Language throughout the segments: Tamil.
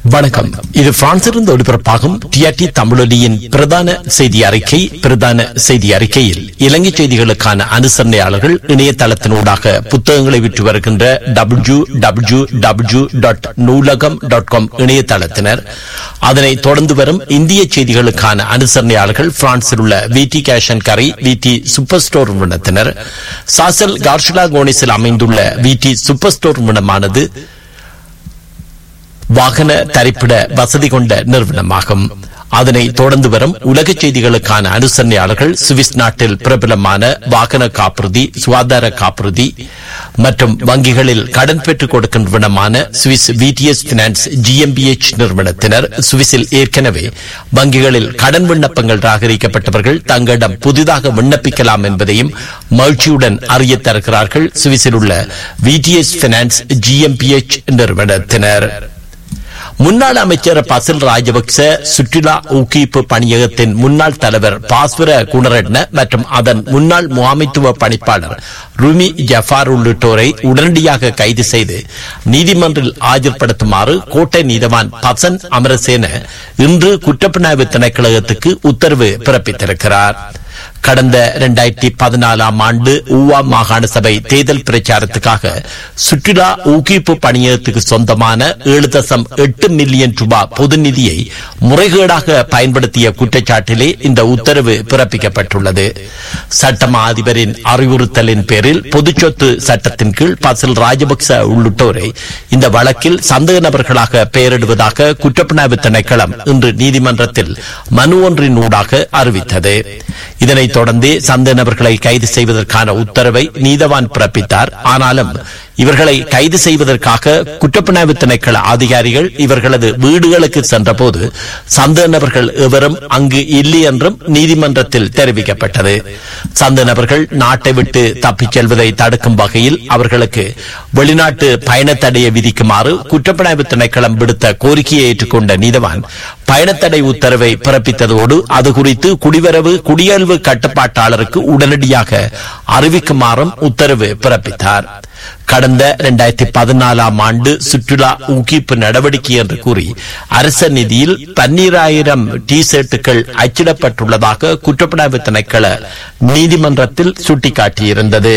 வணக்கம் இது பிரான்சிலிருந்து ஒளிபரப்பாகும் டிஆர்டி தமிழொலியின் பிரதான செய்தி அறிக்கை பிரதான செய்தி அறிக்கையில் இலங்கை செய்திகளுக்கான அனுசரணையாளர்கள் இணையதளத்தினூடாக புத்தகங்களை விற்று வருகின்ற W W W dot Noolagam dot com இணையதளத்தினர் அதனை தொடர்ந்து வரும் இந்திய செய்திகளுக்கான அனுசரணையாளர்கள் பிரான்சில் உள்ள விடி கேஷன் கரை விடி சூப்பர் ஸ்டோர் நிறுவனத்தினர் சாசல் கார்ஷிலா கோனிஸில் அமைந்துள்ள விடி சூப்பர் ஸ்டோர் நிறுவனமானது வாகன தரிப்பிட வசதி கொண்ட நிறுவனமாகும் அதனை தொடர்ந்து வரும் உலக செய்திகளுக்கான அனுசரணையாளர்கள் சுவிஸ் நாட்டில் பிரபலமான வாகன காப்புறுதி சுகாதார காப்புறுதி மற்றும் வங்கிகளில் கடன் பெற்றுக் கொடுக்கும் நிறுவனமான சுவிஸ் விடிஎஸ் பினான்ஸ் ஜிஎம்பிஎச் நிறுவனத்தினர் சுவிஸில் ஏற்கனவே வங்கிகளில் கடன் விண்ணப்பங்கள் ராகரிக்கப்பட்டவர்கள் தங்களிடம் புதிதாக விண்ணப்பிக்கலாம் என்பதையும் மகிழ்ச்சியுடன் அறிய தருகிறார்கள் சுவிஸில் உள்ள விடிஎஸ் பினான்ஸ் ஜிஎம்பிஎச் நிறுவனத்தினர் முன்னாள் அமைச்சர் பசில் ராஜபக்ச சுற்றுலா ஊக்குவிப்பு பணியகத்தின் முன்னாள் தலைவர் பாஸ்வர குணரட்ன மற்றும் அதன் முன்னாள் முகாமைத்துவ பணிப்பாளர் ருமி ஜஃபார் உள்ளிட்டோரை உடனடியாக கைது செய்து நீதிமன்றில் ஆஜர்படுத்துமாறு கோட்டை நீதவான் பசன் அமரசேன இன்று குற்றப்புலனாய்வு திணைக்களகத்துக்கு உத்தரவு பிறப்பித்திருக்கிறார் கடந்த இரண்டாயிரத்தி பதினாலாம் ஆண்டு ஊவா மாகாண சபை தேர்தல் பிரச்சாரத்துக்காக சுற்றுலா ஊக்குவிப்பு பணியகத்துக்கு சொந்தமான ஏழு தசம் எட்டு மில்லியன் ரூபாய் பொது நிதியை முறைகேடாக பயன்படுத்திய குற்றச்சாட்டிலே இந்த உத்தரவு பிறப்பிக்கப்பட்டுள்ளது சட்டமா அதிபரின் அறிவுறுத்தலின் பேரில் பொதுச்சொத்து சட்டத்தின் கீழ் பசில் ராஜபக்ச உள்ளிட்டோரை இந்த வழக்கில் சந்தேக நபர்களாக பெயரிடுவதாக குற்றப்புலனாய்வு திணைக்களம் இன்று நீதிமன்றத்தில் மனு ஒன்றின் ஊடாக அறிவித்தது இதனைத் தொடர்ந்து சந்த நபர்களை கைது செய்வதற்கான உத்தரவை நீதவான் பிறப்பித்தார் ஆனாலும் இவர்களை கைது செய்வதற்காக குற்றப்புலனாய்வு திணைக்கள அதிகாரிகள் இவர்களது வீடுகளுக்கு சென்றபோது சந்த நபர்கள் எவரும் அங்கு இல்லை என்றும் நீதிமன்றத்தில் தெரிவிக்கப்பட்டது சந்த நபர்கள் நாட்டை விட்டு தப்பிச் செல்வதை தடுக்கும் வகையில் அவர்களுக்கு வெளிநாட்டு பயணத்தடையை விதிக்குமாறு குற்றப்புலனாய்வு திணைக்களம் விடுத்த கோரிக்கையை ஏற்றுக்கொண்ட நீதவான் பயணத்தடை உத்தரவை பிறப்பித்ததோடு அது குறித்து குடிவரவு குடியல்வு கட்டுப்பாட்டாளருக்கு உடனடியாக அறிவிக்குமாறும் உத்தரவு பிறப்பித்தார் கடந்த இரண்டாயிரத்தி பதினாலாம் ஆண்டு சுற்றுலா ஊக்குவிப்பு நடவடிக்கை என்று கூறி அரச நிதியில் பன்னீராயிரம் டி ஷர்ட்டுகள் அச்சிடப்பட்டுள்ளதாக குற்றப்புலனாய்வு திணைக்கள நீதிமன்றத்தில் சுட்டிக்காட்டியிருந்தது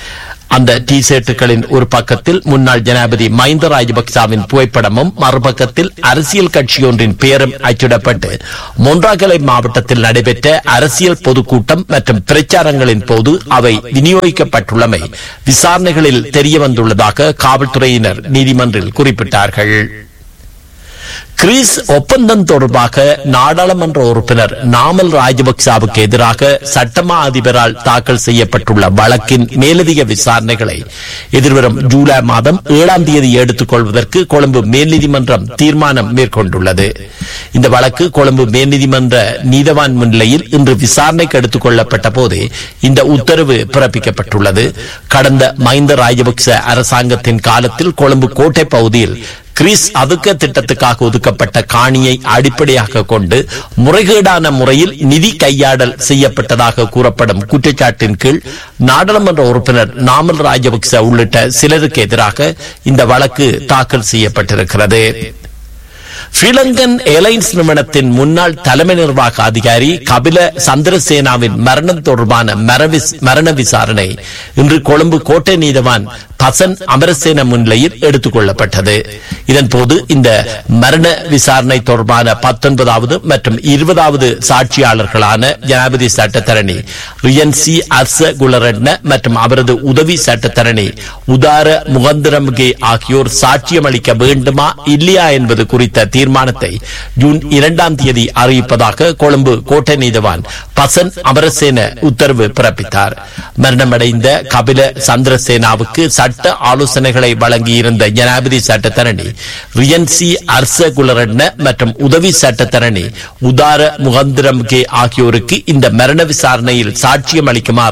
அந்த டி ஷர்ட்டுகளின் ஒரு பக்கத்தில் முன்னாள் ஜனாதிபதி மஹிந்த ராஜபக்சாவின் புகைப்படமும் மறுபக்கத்தில் அரசியல் கட்சியொன்றின் பெயரும் அச்சிடப்பட்டு மொன்றாகலை மாவட்டத்தில் நடைபெற்ற அரசியல் பொதுக்கூட்டம் மற்றும் பிரச்சாரங்களின் போது அவை விநியோகிக்கப்பட்டுள்ளமை விசாரணைகளில் தெரியவந்துள்ளதாக காவல்துறையினர் நீதிமன்றில் குறிப்பிட்டார்கள் கிரீஸ் ஒப்பந்தம் தொடர்பாக நாடாளுமன்ற உறுப்பினர் நாமல் ராஜபக்சாவுக்கு எதிராக சட்டமா அதிபரால் தாக்கல் செய்யப்பட்டுள்ள வழக்கின் மேலதிக விசாரணைகளை எதிர்வரும் ஜூலை மாதம் ஏழாம் தேதி எடுத்துக் கொள்வதற்கு கொழும்பு மேல்நீதிமன்றம் தீர்மானம் மேற்கொண்டுள்ளது இந்த வழக்கு கொழும்பு மேல்நீதிமன்ற நீதவான் முன்னிலையில் இன்று விசாரணைக்கு எடுத்துக் கொள்ளப்பட்ட போது இந்த உத்தரவு பிறப்பிக்கப்பட்டுள்ளது கடந்த மஹிந்த ராஜபக்ச அரசாங்கத்தின் காலத்தில் கொழும்பு கோட்டை பகுதியில் கிரீஸ் அதுக்க திட்டத்துக்காக ஒதுக்கப்பட்ட காணியை அடிப்படையாக கொண்டு முறைகேடான முறையில் நிதி கையாடல் செய்யப்பட்டதாக கூறப்படும் குற்றச்சாட்டின் கீழ் நாடாளுமன்ற உறுப்பினர் நாமல் ராஜபக்ச உள்ளிட்ட சிலருக்கு எதிராக இந்த வழக்கு தாக்கல் செய்யப்பட்டிருக்கிறது ஸ்ரீலங்கன் ஏர்லைன்ஸ் நிறுவனத்தின் முன்னாள் தலைமை நிர்வாக அதிகாரி கபில சந்திரசேனாவின் மரணம் தொடர்பான மரண விசாரணை இன்று கொழும்பு கோட்டை நீதவான் பசன் அமரசேன முன்னிலையில் எடுத்துக் கொள்ளப்பட்டது இதன்போது இந்த மரண விசாரணை தொடர்பான பத்தொன்பதாவது மற்றும் இருபதாவது சாட்சியாளர்களான ஜனாதிபதி சட்டத்தரணி ரியன்சி அர்ச குலரட்ன மற்றும் அவரது உதவி சட்டத்தரணி உதார முகந்திரம்கே ஆகியோர் சாட்சியம் அளிக்க வேண்டுமா இல்லையா என்பது குறித்த தீர்மானத்தை ஜூன் இரண்டாம் தேதி அறிவிப்பதாக கொழும்பு கோட்டை நீதவான் பசன் அமரசேன உத்தரவு பிறப்பித்தார் மரணமடைந்த கபில சந்திரசேனாவுக்கு சட்ட ஆலோசனைகளை வழங்கியிருந்த ஜனாதிபதி சட்டத்தரணி ரியன்சி அர்ச குலரட்ன மற்றும் உதவி சட்டத்தரணி உதார முகந்திரம் கே ஆகியோருக்கு இந்த மரண விசாரணையில் சாட்சியம் அளிக்குமாறு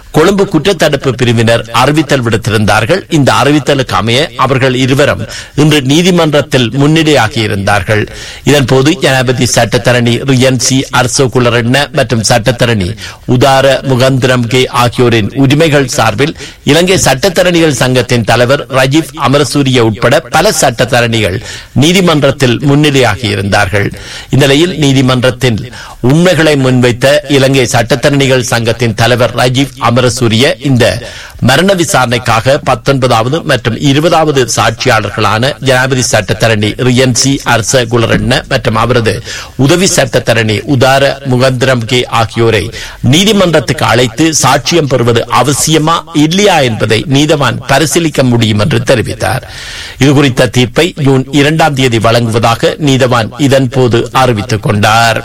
கொழும்பு குற்றத்தடுப்பு பிரிவினர் அறிவித்தல் விடுத்திருந்தார்கள் இந்த அறிவித்தலுக்கு அமைய அவர்கள் இருவரும் இன்று நீதிமன்றத்தில் முன்னிலையாகியிருந்தார்கள் இதன்போது ஜனாதிபதி சட்டத்தரணி ரியன் சி அர்சோகுலரண்ண மற்றும் சட்டத்தரணி உதார முகந்திரம் கே ஆகியோரின் உரிமைகள் சார்பில் இலங்கை சட்டத்தரணிகள் சங்கத்தின் தலைவர் ரஜீப் அமரசூரிய உட்பட பல சட்டத்தரணிகள் நீதிமன்றத்தில் முன்னிலையாகியிருந்தார்கள் இந்நிலையில் நீதிமன்றத்தில் உண்மைகளை முன்வைத்த இலங்கை சட்டத்தரணிகள் சங்கத்தின் தலைவர் ரஜீவ் அமரசூரிய இந்த மரண விசாரணைக்காக பத்தொன்பதாவது மற்றும் இருபதாவது சாட்சியாளர்களான ஜனாதிபதி சட்டத்தரணி ரியன் சி அரச குலரண்ண மற்றும் அவரது உதவி சட்டத்தரணி உதார முகந்திரம் கே ஆகியோரை நீதிமன்றத்துக்கு அழைத்து சாட்சியம் பெறுவது அவசியமா இல்லையா என்பதை நீதவான் பரிசீலிக்க முடியும் என்று தெரிவித்தார் இதுகுறித்த தீர்ப்பை ஜூன் இரண்டாம் தேதி வழங்குவதாக நீதவான் இதன்போது அறிவித்துக் கொண்டார்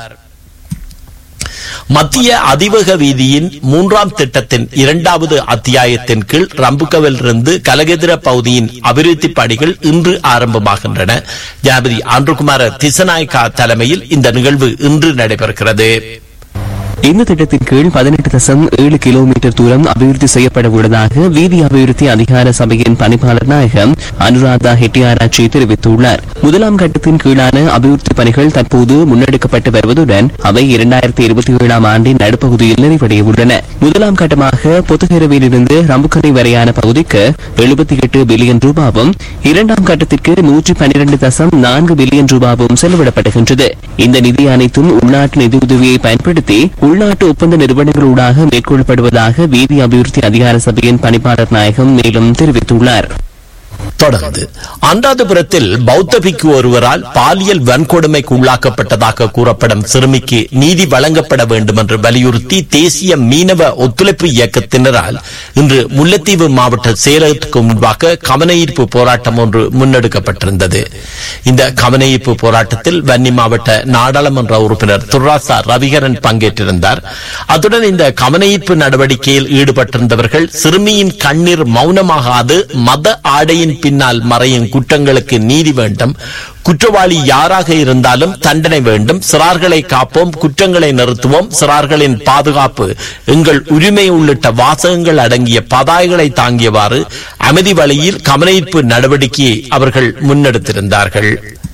மத்திய அதிவேக வீதியின் மூன்றாம் திட்டத்தின் இரண்டாவது அத்தியாயத்தின் கீழ் ரம்புகவிலிருந்து கலகெதிர பகுதியின் அபிவிருத்தி பணிகள் இன்று ஆரம்பமாகின்றன ஜனாதிபதி ஆண்டுகுமார திசநாயக்கா தலைமையில் இந்த நிகழ்வு இன்று நடைபெறுகிறது இந்த திட்டத்தின் கீழ் பதினெட்டு தசம் ஏழு கிலோமீட்டர் தூரம் அபிவிருத்தி செய்யப்பட உள்ளதாக வீதி அபிவிருத்தி அதிகார சபையின் பணிப்பாளர் நாயகம் அனுராதா ஹெட்டியாராச்சி தெரிவித்துள்ளார் முதலாம் கட்டத்தின் கீழான அபிவிருத்தி பணிகள் தற்போது முன்னெடுக்கப்பட்டு வருவதுடன் அவை இரண்டாயிரத்தி இருபத்தி ஏழாம் ஆண்டின் நடுப்பகுதியில் நிறைவடைய உள்ளன முதலாம் கட்டமாக பொத்துகரவிலிருந்து ரம்புக்கரை வரையான பகுதிக்கு எழுபத்தி எட்டு பில்லியன் ரூபாவும் இரண்டாம் கட்டத்திற்கு நூற்றி பன்னிரண்டு தசம் நான்கு பில்லியன் ரூபாவும் செலவிடப்படுகின்றது இந்த நிதி அனைத்தும் உள்நாட்டு நிதியுதவியை பயன்படுத்தி உள்நாட்டு ஒப்பந்த நிறுவனங்களூடாக மேற்கொள்ளப்படுவதாக வீதி அபிவிருத்தி அதிகார சபையின் பணிப்பாளர் நாயகம் மேலும் தெரிவித்துள்ளார் தொடர்ந்து அனுராதபுரத்தில் பௌத்த பிக்கு ஒருவரால் பாலியல் வன்கொடுமைக்கு உள்ளாக்கப்பட்டதாக கூறப்படும் சிறுமிக்கு நீதி வழங்கப்பட வேண்டும் என்று வலியுறுத்தி தேசிய மீனவ ஒத்துழைப்பு இயக்கத்தினரால் இன்று முல்லைத்தீவு மாவட்ட செயலகத்துக்கு முன்பாக கவனஈர்ப்பு போராட்டம் ஒன்று முன்னெடுக்கப்பட்டிருந்தது இந்த கவனஈர்ப்பு போராட்டத்தில் வன்னி மாவட்ட நாடாளுமன்ற உறுப்பினர் துர்ராசா ரவிகரன் பங்கேற்றிருந்தார் அத்துடன் இந்த கவனஈர்ப்பு நடவடிக்கையில் ஈடுபட்டிருந்தவர்கள் சிறுமியின் கண்ணீர் மௌனமாகாது மத ஆடையின் பின்னால் மறையும் குற்றங்களுக்கு நீதி வேண்டும் குற்றவாளி யாராக இருந்தாலும் தண்டனை வேண்டும் சிறார்களை காப்போம் குற்றங்களை நிறுத்துவோம் சிறார்களின் பாதுகாப்பு எங்கள் உரிமை உள்ளிட்ட வாசகங்கள் அடங்கிய பதாய்களை தாங்கியவாறு அமைதி வழியில் கவனஈர்ப்பு நடவடிக்கையை அவர்கள் முன்னெடுத்திருந்தார்கள்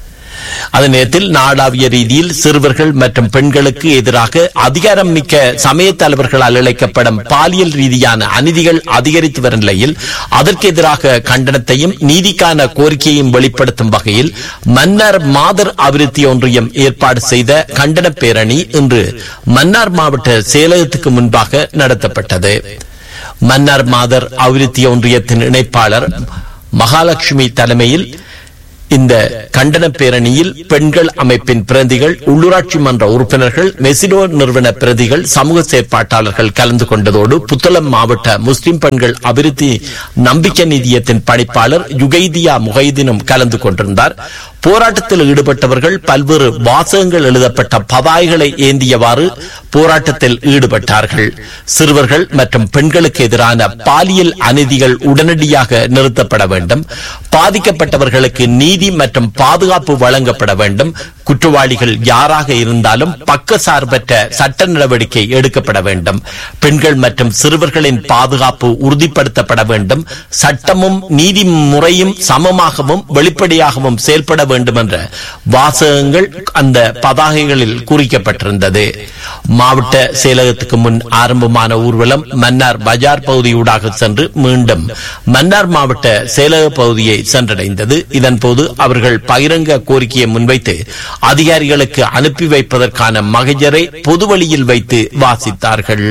அதே நேரத்தில் நாடாவிய ரீதியில் சிறுவர்கள் மற்றும் பெண்களுக்கு எதிராக அதிகாரம் மிக்க சமய தலைவர்களால் இழைக்கப்படும் பாலியல் ரீதியான அநீதிகள் அதிகரித்து வரும் நிலையில் அதற்கு எதிராக கண்டனத்தையும் நீதிக்கான கோரிக்கையையும் வெளிப்படுத்தும் வகையில் மன்னார் மாதர் அபிவிருத்தி ஒன்றியம் ஏற்பாடு செய்த கண்டன பேரணி இன்று மன்னார் மாவட்ட செயலகத்துக்கு முன்பாக நடத்தப்பட்டது மன்னார் மாதர் அபிவிருத்தி ஒன்றியத்தின் இணைப்பாளர் மகாலட்சுமி தலைமையில் இந்த கண்டன பேரணியில் பெண்கள் அமைப்பின் பிரதிகள் உள்ளூராட்சி மன்ற உறுப்பினர்கள் மெசிடோ நிறுவன பிரதிகள் சமூக செயற்பாட்டாளர்கள் கலந்து கொண்டதோடு புத்தளம் மாவட்ட முஸ்லிம் பெண்கள் அபிவிருத்தி நம்பிக்கை நிதியத்தின் பணிப்பாளர் யுகைதியா முகைதீனும் கலந்து கொண்டிருந்தார் போராட்டத்தில் ஈடுபட்டவர்கள் பல்வேறு வாசகங்கள் எழுதப்பட்ட பதாய்களை ஏந்தியவாறு போராட்டத்தில் ஈடுபட்டார்கள் சிறுவர்கள் மற்றும் பெண்களுக்கு எதிரான பாலியல் அநீதிகள் உடனடியாக நிறுத்தப்பட வேண்டும் பாதிக்கப்பட்டவர்களுக்கு நீதி மற்றும் பாதுகாப்பு வழங்கப்பட வேண்டும் குற்றவாளிகள் யாராக இருந்தாலும் பக்க சார்பற்ற சட்ட நடவடிக்கை எடுக்கப்பட வேண்டும் பெண்கள் மற்றும் சிறுவர்களின் பாதுகாப்பு உறுதிப்படுத்தப்பட வேண்டும் சட்டமும் நீதி முறையும் சமமாகவும் வெளிப்படையாகவும் செயல்பட வேண்டும் என்ற வாசகங்கள் அந்த பதாகைகளில் குறிக்கப்பட்டிருந்தது மாவட்ட செயலகத்துக்கு முன் ஆரம்பமான ஊர்வலம் மன்னார் பஜார் பகுதியூடாக சென்று மீண்டும் மன்னார் மாவட்ட செயலக பகுதியை சென்றடைந்தது இதன்போது அவர்கள் பகிரங்க கோரிக்கையை முன்வைத்து அதிகாரிகளுக்கு அனுப்பி வைப்பதற்கான மகஜரை பொது வழியில் வைத்து வாசித்தார்கள்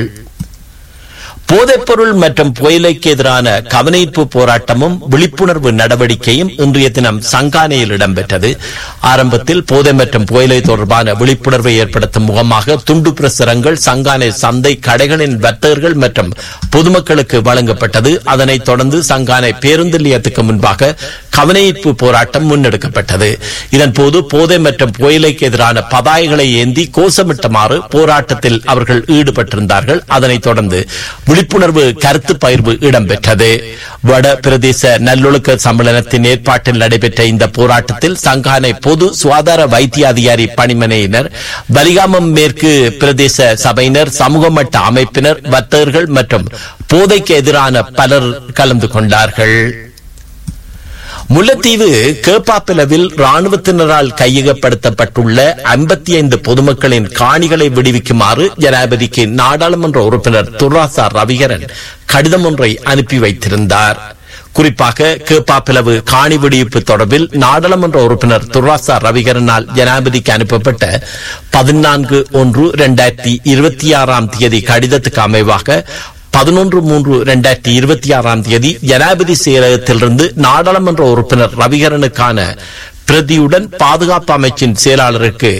போதைப்பொருள் மற்றும் புயலுக்கு எதிரான கவனிப்பு போராட்டமும் விழிப்புணர்வு நடவடிக்கையும் இன்றைய தினம் சங்கானையில் இடம்பெற்றது ஆரம்பத்தில் போதை மற்றும் புயலை தொடர்பான விழிப்புணர்வை ஏற்படுத்தும் முகமாக துண்டு பிரசுரங்கள் சங்கானை சந்தை கடைகளின் வர்த்தகர்கள் மற்றும் பொதுமக்களுக்கு வழங்கப்பட்டது அதனைத் தொடர்ந்து சங்கானை பேருந்து நிலையத்துக்கு முன்பாக கவனஈர்ப்பு போராட்டம் முன்னெடுக்கப்பட்டது இதன்போது போதை மற்றும் புயலுக்கு எதிரான பதாய்களை ஏந்தி கோஷமிட்டமாறு போராட்டத்தில் அவர்கள் ஈடுபட்டிருந்தார்கள் அதனைத் தொடர்ந்து விழிப்புணர்வு கருத்து பகிர்வு இடம்பெற்றது வட பிரதேச நல்லொழுக்க சம்மேளனத்தின் ஏற்பாட்டில் நடைபெற்ற இந்த போராட்டத்தில் சங்கானை பொது சுகாதார வைத்திய அதிகாரி பணிமனையினர் பலிகாமம் மேற்கு பிரதேச சபையினர் சமூக மட்ட அமைப்பினர் வர்த்தகர்கள் மற்றும் போதைக்கு எதிரான பலர் கலந்து கொண்டார்கள் முல்லைத்தீவு கேப்பாப்பிலவில் ராணுவத்தினரால் கையகப்படுத்தப்பட்டுள்ள ஐம்பத்தி ஐந்து பொதுமக்களின் காணிகளை விடுவிக்குமாறு ஜனாதிபதிக்கு நாடாளுமன்ற உறுப்பினர் துர்ராசா ரவிகரன் கடிதம் ஒன்றை அனுப்பி வைத்திருந்தார் குறிப்பாக கேப்பாப்பிலவு காணி வெடிப்பு தொடர்பில் நாடாளுமன்ற உறுப்பினர் துர்ராசா ரவிகரனால் ஜனாதிபதிக்கு அனுப்பப்பட்ட பதினான்கு ஒன்று இரண்டாயிரத்தி இருபத்தி ஆறாம் தேதி கடிதத்துக்கு அமைவாக பதினொன்று மூன்று இரண்டாயிரத்தி இருபத்தி ஆறாம் தேதி ஜனாதிபதி செயலகத்திலிருந்து நாடாளுமன்ற உறுப்பினர் ரவிகரனுக்கான பிரதியுடன் பாதுகாப்பு அமைச்சின் செயலாளருக்கு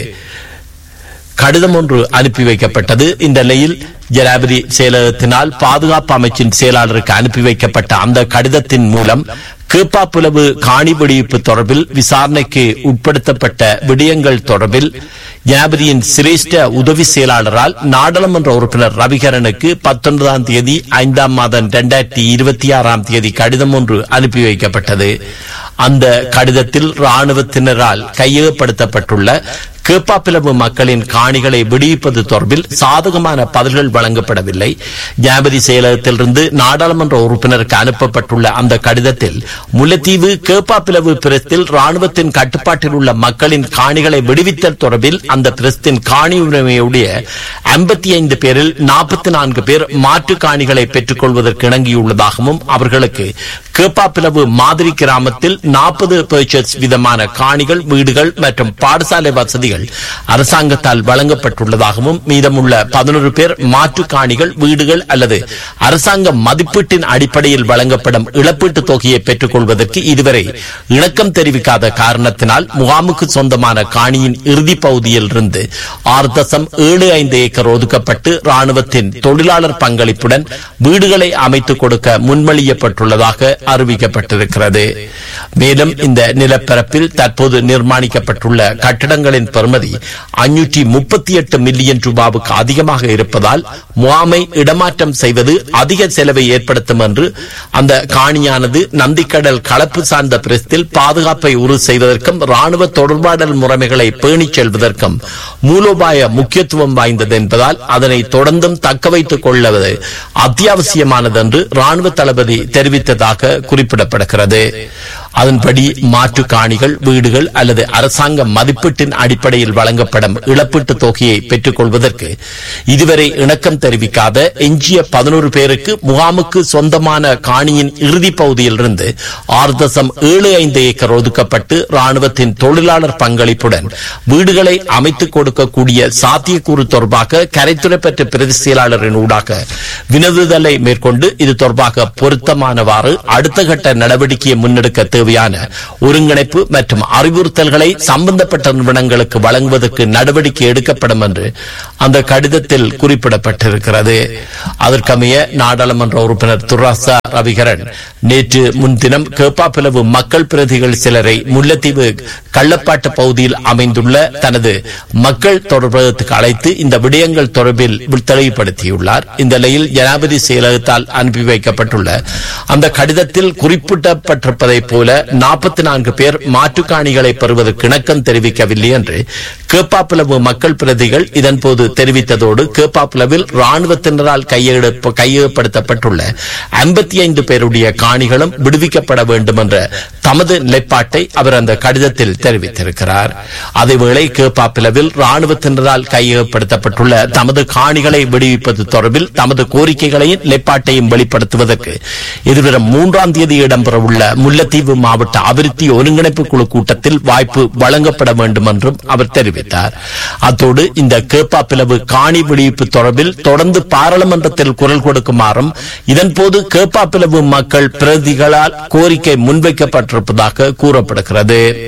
கடிதம் ஒன்று அனுப்பி வைக்கப்பட்டது இந்த நிலையில் ஜனாதிபதி செயலகத்தினால் பாதுகாப்பு அமைச்சின் செயலாளருக்கு அனுப்பி வைக்கப்பட்ட அந்த கடிதத்தின் மூலம் கேப்பாப்புலவு காணி வெடிப்பு தொடர்பில் விசாரணைக்கு உட்படுத்தப்பட்ட விடயங்கள் தொடர்பில் ஜனாதிபதியின் சிரேஷ்ட உதவி செயலாளரால் நாடாளுமன்ற உறுப்பினர் ரவிகரனுக்கு பத்தொன்பதாம் தேதி ஐந்தாம் மாதம் இரண்டாயிரத்தி இருபத்தி ஆறாம் தேதி கடிதம் ஒன்று அனுப்பி வைக்கப்பட்டது அந்த கடிதத்தில் ராணுவத்தினரால் கையகப்படுத்தப்பட்டுள்ள கேப்பாப்பிலவு மக்களின் காணிகளை விடுவிப்பது தொடர்பில் சாதகமான பதில்கள் வழங்கப்படவில்லை ஜனாதிபதி செயலகத்திலிருந்து நாடாளுமன்ற உறுப்பினருக்கு அனுப்பப்பட்டுள்ள அந்த கடிதத்தில் முல்லைத்தீவு கேப்பாப்பிலவு பிரஸ்தில் ராணுவத்தின் கட்டுப்பாட்டில் உள்ள மக்களின் காணிகளை விடுவித்தல் தொடர்பில் அந்த பிரஸ்தின் காணி உரிமையுடைய ஐம்பத்தி ஐந்து பேரில் நாற்பத்தி நான்கு பேர் மாற்று காணிகளை பெற்றுக் கொள்வதற்கு இணங்கியுள்ளதாகவும் அவர்களுக்கு கேப்பாப்பிலவு மாதிரி கிராமத்தில் நாற்பது பர்ச்சஸ் விதமான காணிகள் வீடுகள் மற்றும் பாடசாலை வசதிகள் அரசாங்கத்தால் வழங்கப்பட்டுள்ளதாகவும் மீதமுள்ள பதினொரு பேர் மாற்று காணிகள் வீடுகள் அல்லது அரசாங்க மதிப்பீட்டின் அடிப்படையில் வழங்கப்படும் இழப்பீட்டுத் தொகையை பெற்றுக் கொள்வதற்கு இதுவரை இணக்கம் தெரிவிக்காத காரணத்தினால் முகாமுக்கு சொந்தமான காணியின் இறுதி பகுதியில் இருந்து ஆறு தசம் ஏழு ஐந்து ஏக்கர் ஒதுக்கப்பட்டு ராணுவத்தின் தொழிலாளர் பங்களிப்புடன் வீடுகளை அமைத்துக் கொடுக்க முன்மொழியப்பட்டுள்ளதாக அறிவிக்கப்பட்டிருக்கிறது மேலும் இந்த நிலப்பரப்பில் தற்போது நிர்மாணிக்கப்பட்டுள்ள கட்டடங்களின் பெறுமதி அஞ்சூற்றி முப்பத்தி எட்டு மில்லியன் ரூபாவுக்கு அதிகமாக இருப்பதால் முகாமை இடமாற்றம் செய்வது அதிக செலவை ஏற்படுத்தும் என்று அந்த காணியானது நந்திக்கடல் கலப்பு சார்ந்த பிரஸ்தில் பாதுகாப்பை உறுதி செய்வதற்கும் ராணுவ தொடர்பாடல் முறைமைகளை பேணிச் செல்வதற்கும் மூலோபாய முக்கியத்துவம் வாய்ந்தது என்பதால் அதனை தொடர்ந்தும் தக்க வைத்துக் கொள்வது அத்தியாவசியமானது என்று ராணுவ தளபதி தெரிவித்ததாக குறிப்பிடப்படுகிறது அதன்படி மாற்று காணிகள் வீடுகள் அல்லது அரசாங்க மதிப்பீட்டின் அடிப்படையில் வழங்கப்படும் இழப்பீட்டு தொகையை பெற்றுக் கொள்வதற்கு இதுவரை இணக்கம் தெரிவிக்காத எஞ்சிய பதினோரு பேருக்கு முகாமுக்கு சொந்தமான காணியின் இறுதி பகுதியில் இருந்து ஆறு தசம் ஏழு ஐந்து ஏக்கர் ஒதுக்கப்பட்டு ராணுவத்தின் தொழிலாளர் பங்களிப்புடன் வீடுகளை அமைத்துக் கொடுக்கக்கூடிய சாத்தியக்கூறு தொடர்பாக கரைத்துறை பெற்ற பிரதி செயலாளரின் ஊடாக வினவுதலை மேற்கொண்டு இது தொடர்பாக பொருத்தமானவாறு அடுத்த கட்ட நடவடிக்கையை முன்னெடுக்க தேவையான ஒருங்கிணைப்பு மற்றும் அறிவுறுத்தல்களை சம்பந்தப்பட்ட நிறுவனங்களுக்கு வழங்குவதற்கு நடவடிக்கை எடுக்கப்படும் என்று அந்த கடிதத்தில் குறிப்பிடப்பட்டிருக்கிறது அதற்கமைய நாடாளுமன்ற உறுப்பினர் துராசா ரவிகரன் நேற்று முன்தினம் கேப்பாப்பிலவு மக்கள் பிரதிகள் சிலரை முல்லைத்தீவு கள்ளப்பாட்டு பகுதியில் அமைந்துள்ள தனது மக்கள் தொடர்பகத்துக்கு அழைத்து இந்த விடயங்கள் தொடர்பில் தெளிவுபடுத்தியுள்ளார் இந்த நிலையில் ஜனாதிபதி செயலகத்தால் அனுப்பி வைக்கப்பட்டுள்ள அந்த கடிதத்தில் குறிப்பிடப்பட்டிருப்பதைப் போல நாற்பத்தி நான்கு பேர் மாற்றுக்காணிகளை பெறுவதற்கு இணக்கம் தெரிவிக்கவில்லை என்று கேப்பாப்பிலவு மக்கள் பிரதிகள் இதன்போது தெரிவித்ததோடு கேப்பாப்பிலவில் ராணுவத்தினரால் கையெழுப்பு கையகப்படுத்தப்பட்டுள்ள ஐம்பத்தி ஐந்து பேருடைய காணிகளும் விடுவிக்கப்பட வேண்டும் என்ற தமது நிலைப்பாட்டை அவர் அந்த கடிதத்தில் தெரிவித்திருக்கிறார் அதேவேளை கேப்பாப்பிலவில் ராணுவத்தினரால் கையகப்படுத்தப்பட்டுள்ள தமது காணிகளை விடுவிப்பது தொடர்பில் தமது கோரிக்கைகளையும் நிலைப்பாட்டையும் வெளிப்படுத்துவதற்கு எதிர்வரும் மூன்றாம் தேதி இடம்பெறவுள்ள முல்லைத்தீவு மாவட்ட அபிவிருத்தி ஒருங்கிணைப்பு குழு கூட்டத்தில் வாய்ப்பு வழங்கப்பட வேண்டும் என்றும் அவர் தெரிவித்தார் அத்தோடு இந்த கேப்பாப்பிலவு காணி விடுவிப்பு தொடர்பில் தொடர்ந்து பாராளுமன்றத்தில் குரல் கொடுக்குமாறும் இதன்போது கேப்பாப்பிலவு மக்கள் பிரதிகளால் கோரிக்கை முன்வைக்கப்பட்டிருப்பதாக கூறப்படுகிறது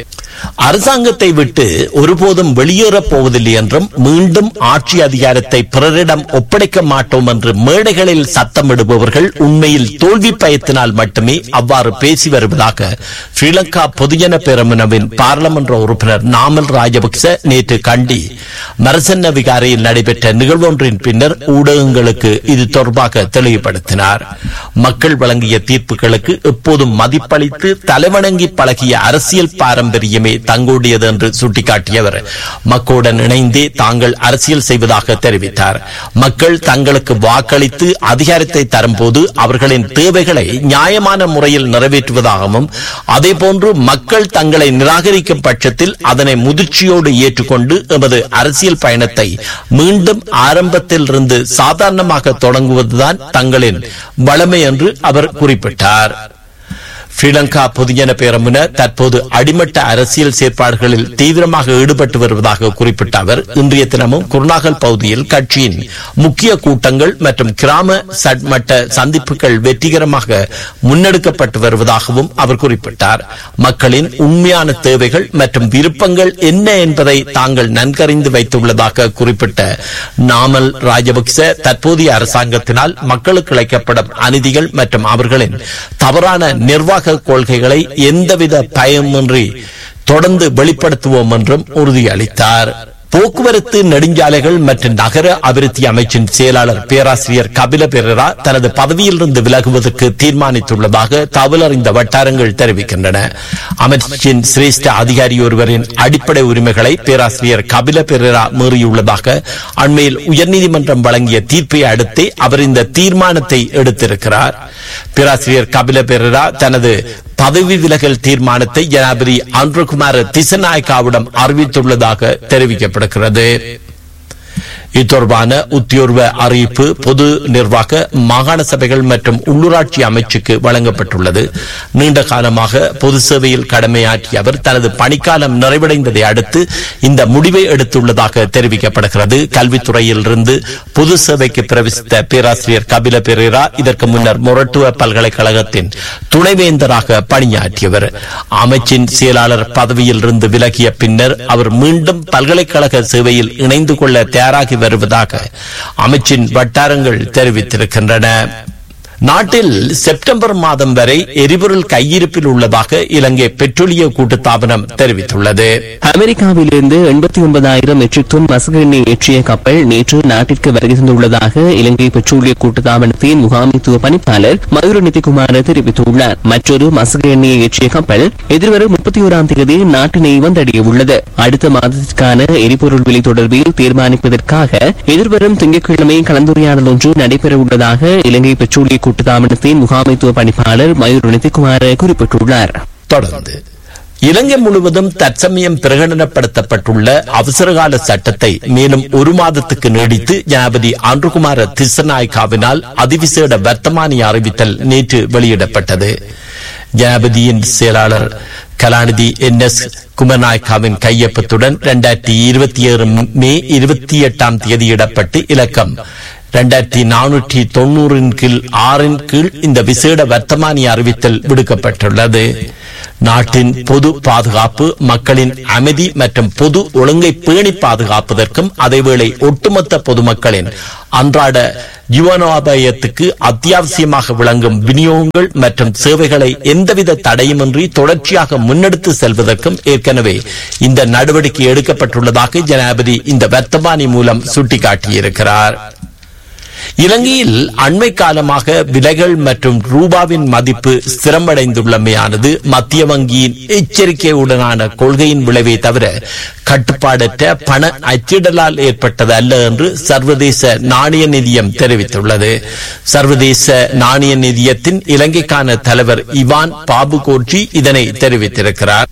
அரசாங்கத்தை விட்டு ஒருபோதும் வெளியேறப் போவதில்லை என்றும் மீண்டும் ஆட்சி அதிகாரத்தை பிறரிடம் ஒப்படைக்க மாட்டோம் என்று மேடைகளில் சத்தமிடுபவர்கள் உண்மையில் தோல்வி பயத்தினால் மட்டுமே அவ்வாறு பேசி வருவதாக ஸ்ரீலங்கா பொதுஜன பேரமுனவின் பாராளுமன்ற உறுப்பினர் நாமல் ராஜபக்ச நேற்று கண்டி மரசன்ன விகாரையில் நடைபெற்ற நிகழ்வொன்றின் பின்னர் ஊடகங்களுக்கு இது தொடர்பாக தெளிவுபடுத்தினார் மக்கள் வழங்கிய தீர்ப்புகளுக்கு எப்போதும் மதிப்பளித்து தலைவணங்கி பழகிய அரசியல் பாரம்பரியமே தங்களுடையது என்று சுட்டிக்காட்டியவர் மக்களுடன் இணைந்தே தாங்கள் அரசியல் செய்வதாக தெரிவித்தார் மக்கள் தங்களுக்கு வாக்களித்து அதிகாரத்தை தரும்போது அவர்களின் தேவைகளை நியாயமான முறையில் நிறைவேற்றுவதாகவும் அதேபோன்று மக்கள் தங்களை நிராகரிக்கும் பட்சத்தில் அதனை முதிர்ச்சியோடு ஏற்றுக்கொண்டு எமது அரசியல் பயணத்தை மீண்டும் ஆரம்பத்தில் இருந்து சாதாரணமாக தொடங்குவதுதான் தங்களின் வளமை என்று அவர் குறிப்பிட்டார் ஸ்ரீலங்கா பொதுஜன பேரமுன தற்போது அடிமட்ட அரசியல் செயற்பாடுகளில் தீவிரமாக ஈடுபட்டு வருவதாக குறிப்பிட்ட அவர் இன்றைய தினமும் குருநாகல் பகுதியில் கட்சியின் முக்கிய கூட்டங்கள் மற்றும் கிராம சட்மட்ட சந்திப்புகள் வெற்றிகரமாக முன்னெடுக்கப்பட்டு வருவதாகவும் அவர் குறிப்பிட்டார் மக்களின் உண்மையான தேவைகள் மற்றும் விருப்பங்கள் என்ன என்பதை தாங்கள் நன்கறிந்து வைத்துள்ளதாக குறிப்பிட்ட நாமல் ராஜபக்ச தற்போதைய அரசாங்கத்தினால் மக்களுக்கு இழைக்கப்படும் அநீதிகள் மற்றும் அவர்களின் தவறான நிர்வாக கொள்கைகளை எந்தவித பயமின்றி தொடர்ந்து வெளிப்படுத்துவோம் என்றும் உறுதியளித்தார் போக்குவரத்து நெடுஞ்சாலைகள் மற்றும் நகர அபிவிருத்தி அமைச்சின் செயலாளர் பேராசிரியர் கபில பெரரா தனது பதவியிலிருந்து விலகுவதற்கு தீர்மானித்துள்ளதாக தகவல் அறிந்த வட்டாரங்கள் தெரிவிக்கின்றன அமைச்சின் சிரேஷ்ட அதிகாரி ஒருவரின் அடிப்படை உரிமைகளை பேராசிரியர் கபில பெரரா மீறியுள்ளதாக அண்மையில் உயர்நீதிமன்றம் வழங்கிய தீர்ப்பை அடுத்தே அவர் இந்த தீர்மானத்தை எடுத்திருக்கிறார் பேராசிரியர் கபில பெரரா தனது பதவி விலகல் தீர்மானத்தை ஜனாதிபதி அன்ருகுமார் திசநாயக்காவிடம் அறிவித்துள்ளதாக தெரிவிக்கப்படுகிறது இத்தொடர்பான உத்தியோர்வ அறிவிப்பு பொது நிர்வாக மாகாண சபைகள் மற்றும் உள்ளூராட்சி அமைச்சுக்கு வழங்கப்பட்டுள்ளது நீண்ட காலமாக பொது சேவையில் கடமையாற்றிய அவர் தனது பணிக்காலம் நிறைவடைந்ததை அடுத்து இந்த முடிவை எடுத்துள்ளதாக தெரிவிக்கப்படுகிறது கல்வித்துறையில் இருந்து பொது சேவைக்கு பிரவேசித்த பேராசிரியர் கபில பெரேரா இதற்கு முன்னர் மொரட்டுவ பல்கலைக்கழகத்தின் துணைவேந்தராக பணியாற்றியவர் அமைச்சின் செயலாளர் பதவியில் இருந்து விலகிய பின்னர் அவர் மீண்டும் பல்கலைக்கழக சேவையில் இணைந்து கொள்ள தயாராகி வருவதாக அமைச்சின் வட்டாரங்கள் தெரிவித்திருக்கின்றன நாட்டில் செப்டம்பர் மாதம் வரை எரிபொருள் கையிருப்பில் உள்ளதாக இலங்கை பெட்ரோலிய கூட்டுத்தாபனம் தெரிவித்துள்ளது அமெரிக்காவிலிருந்து எண்பத்தி ஒன்பதாயிரம் மெட்ரிக் டன் மசகு எண்ணெய் ஏற்றிய கப்பல் நேற்று நாட்டிற்கு வருகை தந்துள்ளதாக இலங்கை பெட்ரோலிய கூட்டுத்தாபனத்தின் முகாமைத்துவ பணிப்பாளர் மயூர நிதிகுமார் தெரிவித்துள்ளார் மற்றொரு மசகு எண்ணெயை ஏற்றிய கப்பல் எதிர்வரும் முப்பத்தி ஓராம் தேதி நாட்டினை வந்தடைய உள்ளது அடுத்த மாதத்திற்கான எரிபொருள் விலை தொடர்பில் தீர்மானிப்பதற்காக எதிர்வரும் திங்கட்கிழமை கலந்துரையாடல் ஒன்று நடைபெற உள்ளதாக இலங்கை பெட்ரோலிய கூட்டுத்தாபனத்தின் முகாமைத்துவ பணிப்பாளர் மயூர் நிதிகுமார் குறிப்பிட்டுள்ளார் தொடர்ந்து இலங்கை முழுவதும் தற்சமயம் பிரகடனப்படுத்தப்பட்டுள்ள அவசரகால சட்டத்தை மேலும் ஒரு மாதத்துக்கு நீடித்து ஜனாபதி ஆண்டுகுமார திசநாயக்காவினால் அதிவிசேட வர்த்தமானி அறிவித்தல் நேற்று வெளியிடப்பட்டது ஜனாபதியின் செயலாளர் கலாநிதி என் எஸ் குமநாயக்காவின் கையொப்பத்துடன் இரண்டாயிரத்தி இருபத்தி ஏழு மே இருபத்தி எட்டாம் தேதியிடப்பட்டு இலக்கம் இரண்டாயிரத்தி நானூற்றி தொண்ணூறின் கீழ் ஆறின் கீழ் இந்த விசேட வர்த்தமானி அறிவித்தல் விடுக்கப்பட்டுள்ளது நாட்டின் பொது பாதுகாப்பு மக்களின் அமைதி மற்றும் பொது ஒழுங்கை பேணி பாதுகாப்பதற்கும் அதேவேளை ஒட்டுமொத்த பொதுமக்களின் அன்றாட ஜீவனோபாயத்துக்கு அத்தியாவசியமாக விளங்கும் விநியோகங்கள் மற்றும் சேவைகளை எந்தவித தடையுமின்றி தொடர்ச்சியாக முன்னெடுத்து செல்வதற்கும் ஏற்கனவே இந்த நடவடிக்கை எடுக்கப்பட்டுள்ளதாக ஜனாதிபதி இந்த வர்த்தமானி மூலம் சுட்டிக்காட்டியிருக்கிறார் இலங்கையில் அண்மை காலமாக விலைகள் மற்றும் ரூபாவின் மதிப்பு ஸ்திரமடைந்துள்ளமையானது மத்திய வங்கியின் எச்சரிக்கையுடனான கொள்கையின் விளைவை தவிர கட்டுப்பாடற்ற பண அச்சிடலால் ஏற்பட்டது அல்ல என்று சர்வதேச நாணய நிதியம் தெரிவித்துள்ளது சர்வதேச நாணய நிதியத்தின் இலங்கைக்கான தலைவர் இவான் பாபு கோர்ஜி இதனை தெரிவித்திருக்கிறார்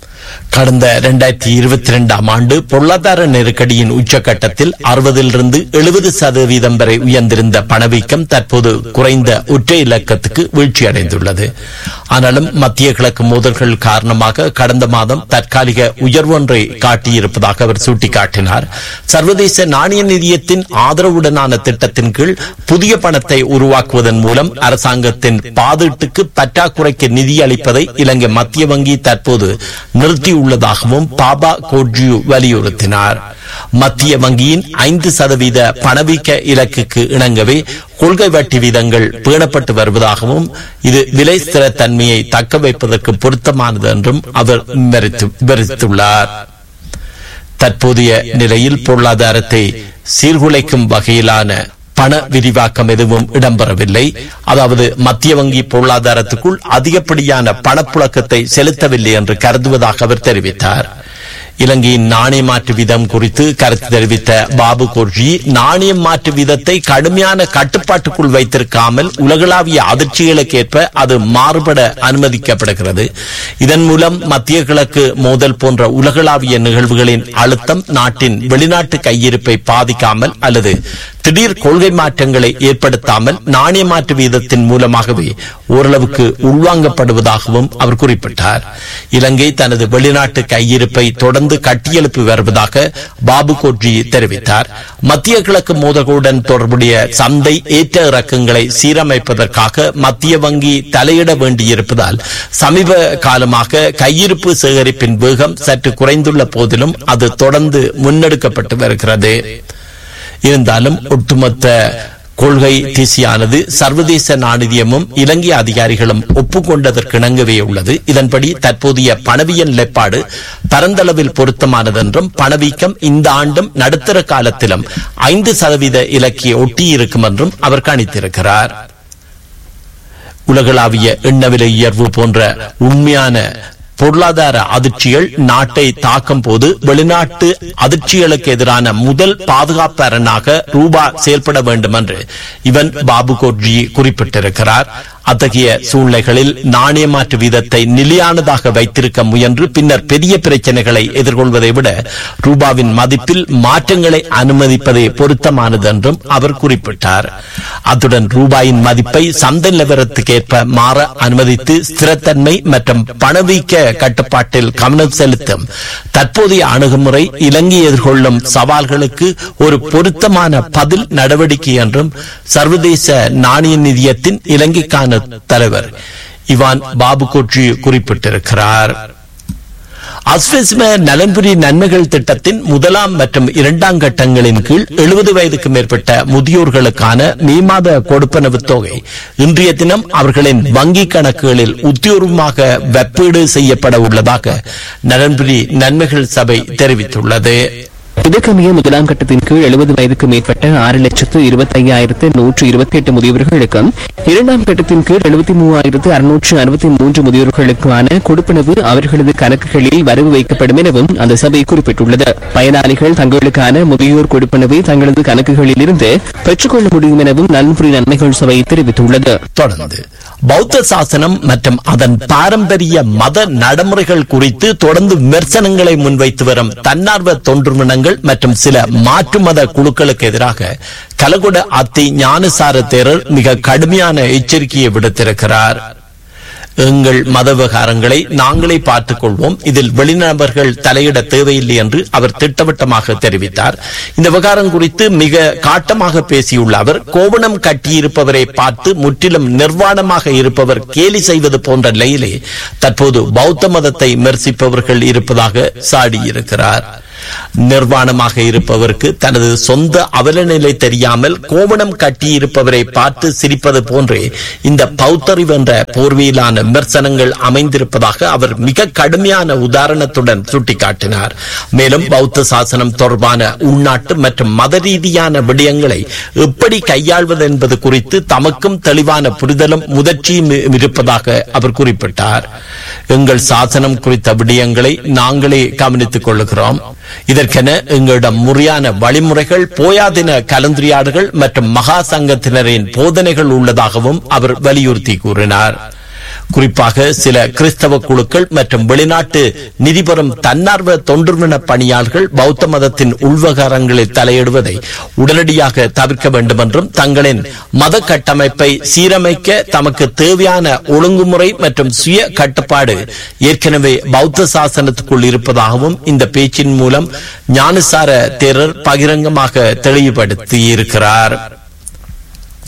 கடந்த இரண்டாயிரத்தி இருபத்தி இரண்டாம் ஆண்டு பொருளாதார நெருக்கடியின் உச்சகட்டத்தில் அறுபதிலிருந்து எழுபது சதவீதம் வரை உயர்ந்திருந்த பணவீக்கம் தற்போது குறைந்த ஒற்றை இலக்கத்துக்கு வீழ்ச்சியடைந்துள்ளது ஆனாலும் மத்திய கிழக்கு மோதல்கள் காரணமாக கடந்த மாதம் தற்காலிக உயர்வொன்றை காட்டியிருப்பதாக அவர் சுட்டிக்காட்டினார் சர்வதேச நாணய நிதியத்தின் ஆதரவுடனான திட்டத்தின் கீழ் புதிய பணத்தை உருவாக்குவதன் மூலம் அரசாங்கத்தின் பாதீட்டுக்கு பற்றாக்குறைக்கு நிதி அளிப்பதை இலங்கை மத்திய வங்கி தற்போது நிறுத்தி நிகழ்த்தியுள்ளதாகவும் பாபா கோட்ஜியு வலியுறுத்தினார் மத்திய வங்கியின் ஐந்து சதவீத பணவீக்க இலக்குக்கு இணங்கவே கொள்கை வட்டி வீதங்கள் பேணப்பட்டு வருவதாகவும் இது விலை ஸ்திரத்தன்மையை தக்க வைப்பதற்கு பொருத்தமானது என்றும் அவர் விவரித்து- விவரித்துள்ளார் தற்போதைய நிலையில் பொருளாதாரத்தை சீர்குலைக்கும் வகையிலான பண விரிவாக்கம் எதுவும் இடம்பெறவில்லை அதாவது மத்திய வங்கி பொருளாதாரத்துக்குள் அதிகப்படியான பணப்புழக்கத்தை செலுத்தவில்லை என்று கருதுவதாக அவர் தெரிவித்தார் இலங்கையின் நாணய மாற்று வீதம் குறித்து கருத்து தெரிவித்த பாபு கோர்ஜி நாணய மாற்று வீதத்தை கடுமையான கட்டுப்பாட்டுக்குள் வைத்திருக்காமல் உலகளாவிய அதிர்ச்சிகளுக்கேற்ப அது மாறுபட அனுமதிக்கப்படுகிறது இதன் மூலம் மத்திய கிழக்கு மோதல் போன்ற உலகளாவிய நிகழ்வுகளின் அழுத்தம் நாட்டின் வெளிநாட்டு கையிருப்பை பாதிக்காமல் அல்லது திடீர் கொள்கை மாற்றங்களை ஏற்படுத்தாமல் நாணய மாற்று வீதத்தின் மூலமாகவே ஓரளவுக்கு உள்வாங்கப்படுவதாகவும் அவர் குறிப்பிட்டார் இலங்கை தனது வெளிநாட்டு கையிருப்பை தொடர்ந்து கட்டியெழுப்பி வருவதாக பாபு கோட்ஜி தெரிவித்தார் மத்திய கிழக்கு மோதல்களுடன் தொடர்புடைய சந்தை ஏற்ற இறக்கங்களை சீரமைப்பதற்காக மத்திய வங்கி தலையிட வேண்டியிருப்பதால் சமீப காலமாக கையிருப்பு சேகரிப்பின் வேகம் சற்று குறைந்துள்ள போதிலும் அது தொடர்ந்து முன்னெடுக்கப்பட்டு வருகிறது இருந்தாலும் ஒட்டுமொத்த கொள்கை திசையானது சர்வதேச நாணயமும் இலங்கை அதிகாரிகளும் ஒப்புக்கொண்டதற்கிணங்கவே உள்ளது இதன்படி தற்போதைய பணவியல் நிலைப்பாடு பரந்தளவில் பொருத்தமானது என்றும் பணவீக்கம் இந்த ஆண்டும் நடுத்தர காலத்திலும் ஐந்து சதவீத இலக்கிய ஒட்டியிருக்கும் என்றும் அவர் கணித்திருக்கிறார் உலகளாவிய எண்ண விலை உயர்வு போன்ற உண்மையான பொருளாதார அதிர்ச்சிகள் நாட்டை தாக்கும் போது வெளிநாட்டு அதிர்ச்சிகளுக்கு எதிரான முதல் பாதுகாப்பு அரணாக ரூபா செயல்பட வேண்டும் என்று இவன் பாபு கோட்ஜி குறிப்பிட்டிருக்கிறார் அத்தகைய சூழ்நிலைகளில் நாணய மாற்று வீதத்தை நிலையானதாக வைத்திருக்க முயன்று பின்னர் பெரிய பிரச்சனைகளை எதிர்கொள்வதை விட ரூபாவின் மதிப்பில் மாற்றங்களை அனுமதிப்பதே பொருத்தமானது என்றும் அவர் குறிப்பிட்டார் அத்துடன் ரூபாயின் மதிப்பை சந்தை நிலவரத்துக்கேற்ப மாற அனுமதித்து ஸ்திரத்தன்மை மற்றும் பணவீக்க கட்டுப்பாட்டில் கவனம் செலுத்தும் தற்போதைய அணுகுமுறை இலங்கை எதிர்கொள்ளும் சவால்களுக்கு ஒரு பொருத்தமான பதில் நடவடிக்கை என்றும் சர்வதேச நாணய நிதியத்தின் இலங்கைக்கான தலைவர் இவான் பாபு கோட்சி குறிப்பிட்டிருக்கிறார் அஸ்வெஸ்ம நலன்புரி நன்மைகள் திட்டத்தின் முதலாம் மற்றும் இரண்டாம் கட்டங்களின் கீழ் எழுபது வயதுக்கு மேற்பட்ட முதியோர்களுக்கான மே மாத கொடுப்பனவு தொகை இன்றைய தினம் அவர்களின் வங்கி கணக்குகளில் உத்தியோகமாக வெப்பீடு செய்யப்பட உள்ளதாக நலன்புரி நன்மைகள் சபை தெரிவித்துள்ளது இதற்கமைய முதலாம் கட்டத்தின் கீழ் எழுபது வயதுக்கு மேற்பட்ட ஆறு லட்சத்து இருபத்தி ஐயாயிரத்து நூற்று இருபத்தி எட்டு முதியவர்களுக்கும் இரண்டாம் கட்டத்தின் கீழ் எழுபத்தி மூவாயிரத்து அறுநூற்று அறுபத்தி மூன்று முதியோர்களுக்கான கொடுப்பனவு அவர்களது கணக்குகளில் வரவு வைக்கப்படும் எனவும் அந்த சபை குறிப்பிட்டுள்ளது பயனாளிகள் தங்களுக்கான முதியோர் கொடுப்பனவை தங்களது கணக்குகளில் இருந்து பெற்றுக்கொள்ள முடியும் எனவும் நன்முறை நன்மைகள் சபை தெரிவித்துள்ளது தொடர்ந்து பௌத்த சாசனம் மற்றும் அதன் பாரம்பரிய மத நடைமுறைகள் குறித்து தொடர்ந்து விமர்சனங்களை முன்வைத்து வரும் தன்னார்வ தொண்டுநிறுவனங்கள் மற்றும் சில மாற்று மத குழுக்களுக்கு எதிராக கலகுட அத்தி ஞானசார தேரர் மிக கடுமையான எச்சரிக்கையை விடுத்திருக்கிறார் எங்கள் மத விவகாரங்களை நாங்களே பார்த்துக் கொள்வோம் இதில் வெளிநபர்கள் தலையிட தேவையில்லை என்று அவர் திட்டவட்டமாக தெரிவித்தார் இந்த விவகாரம் குறித்து மிக காட்டமாக பேசியுள்ள அவர் கோவணம் கட்டியிருப்பவரை பார்த்து முற்றிலும் நிர்வாணமாக இருப்பவர் கேலி செய்வது போன்ற நிலையிலே தற்போது பௌத்த மதத்தை விமர்சிப்பவர்கள் இருப்பதாக சாடியிருக்கிறார் நிர்வாணமாக இருப்பவருக்கு தனது சொந்த அவலநிலை தெரியாமல் கோவணம் கட்டியிருப்பவரை பார்த்து சிரிப்பது போன்றே இந்த பௌத்தறிவு என்ற போர்வையிலான விமர்சனங்கள் அமைந்திருப்பதாக அவர் மிக கடுமையான உதாரணத்துடன் சுட்டிக்காட்டினார் மேலும் பௌத்த சாசனம் தொடர்பான உள்நாட்டு மற்றும் மத ரீதியான விடயங்களை எப்படி கையாள்வது என்பது குறித்து தமக்கும் தெளிவான புரிதலும் முதிர்ச்சியும் இருப்பதாக அவர் குறிப்பிட்டார் எங்கள் சாசனம் குறித்த விடயங்களை நாங்களே கவனித்துக் கொள்ளுகிறோம் இதற்கென எங்களிடம் முறையான வழிமுறைகள் போயாதின கலந்துரையாடுகள் மற்றும் மகா சங்கத்தினரின் போதனைகள் உள்ளதாகவும் அவர் வலியுறுத்தி கூறினார் குறிப்பாக சில கிறிஸ்தவ குழுக்கள் மற்றும் வெளிநாட்டு நிதி பெறும் தன்னார்வ தொண்டுநிறுவன பணியாளர்கள் பௌத்த மதத்தின் உள்வகாரங்களில் தலையிடுவதை உடனடியாக தவிர்க்க வேண்டும் என்றும் தங்களின் மத கட்டமைப்பை சீரமைக்க தமக்கு தேவையான ஒழுங்குமுறை மற்றும் சுய கட்டுப்பாடு ஏற்கனவே பௌத்த சாசனத்துக்குள் இருப்பதாகவும் இந்த பேச்சின் மூலம் ஞானசார தேரர் பகிரங்கமாக தெளிவுபடுத்தியிருக்கிறார்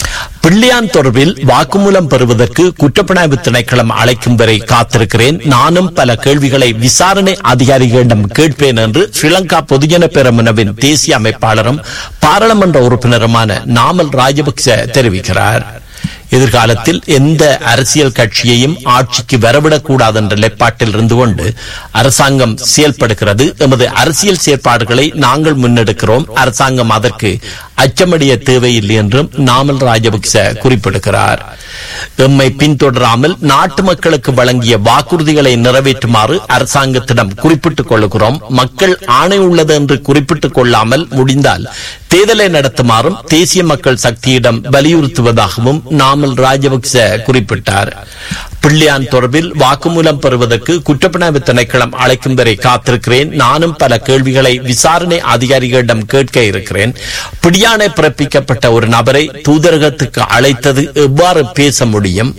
பிள்ளையான் தொடர்பில் வாக்குமூலம் பெறுவதற்கு குற்றப்புலனாய்வு திணைக்களம் அழைக்கும் வரை காத்திருக்கிறேன் நானும் பல கேள்விகளை விசாரணை அதிகாரிகளிடம் கேட்பேன் என்று ஸ்ரீலங்கா பொதுஜன பெரமுனவின் தேசிய அமைப்பாளரும் பாராளுமன்ற உறுப்பினருமான நாமல் ராஜபக்ச தெரிவிக்கிறார் எதிர்காலத்தில் எந்த அரசியல் கட்சியையும் ஆட்சிக்கு வரவிடக்கூடாது என்ற நிலைப்பாட்டில் இருந்து கொண்டு அரசாங்கம் செயல்படுகிறது எமது அரசியல் செயற்பாடுகளை நாங்கள் முன்னெடுக்கிறோம் அரசாங்கம் அதற்கு அச்சமடைய தேவையில்லை என்றும் நாமல் ராஜபக்ச குறிப்பிடுகிறார் எம்மை பின்தொடராமல் நாட்டு மக்களுக்கு வழங்கிய வாக்குறுதிகளை நிறைவேற்றுமாறு அரசாங்கத்திடம் குறிப்பிட்டுக் கொள்கிறோம் மக்கள் ஆணை உள்ளது என்று குறிப்பிட்டுக் கொள்ளாமல் முடிந்தால் தேர்தலை நடத்துமாறும் தேசிய மக்கள் சக்தியிடம் வலியுறுத்துவதாகவும் நாமல் ராஜபக்ச குறிப்பிட்டார் பிள்ளையான் தொடர்பில் வாக்குமூலம் பெறுவதற்கு குற்றப்புலனாய்வு திணைக்களம் அழைக்கும் வரை காத்திருக்கிறேன் நானும் பல கேள்விகளை விசாரணை அதிகாரிகளிடம் கேட்க இருக்கிறேன் பிடியாணை பிறப்பிக்கப்பட்ட ஒரு நபரை தூதரகத்துக்கு அழைத்தது எவ்வாறு பேச முடியும்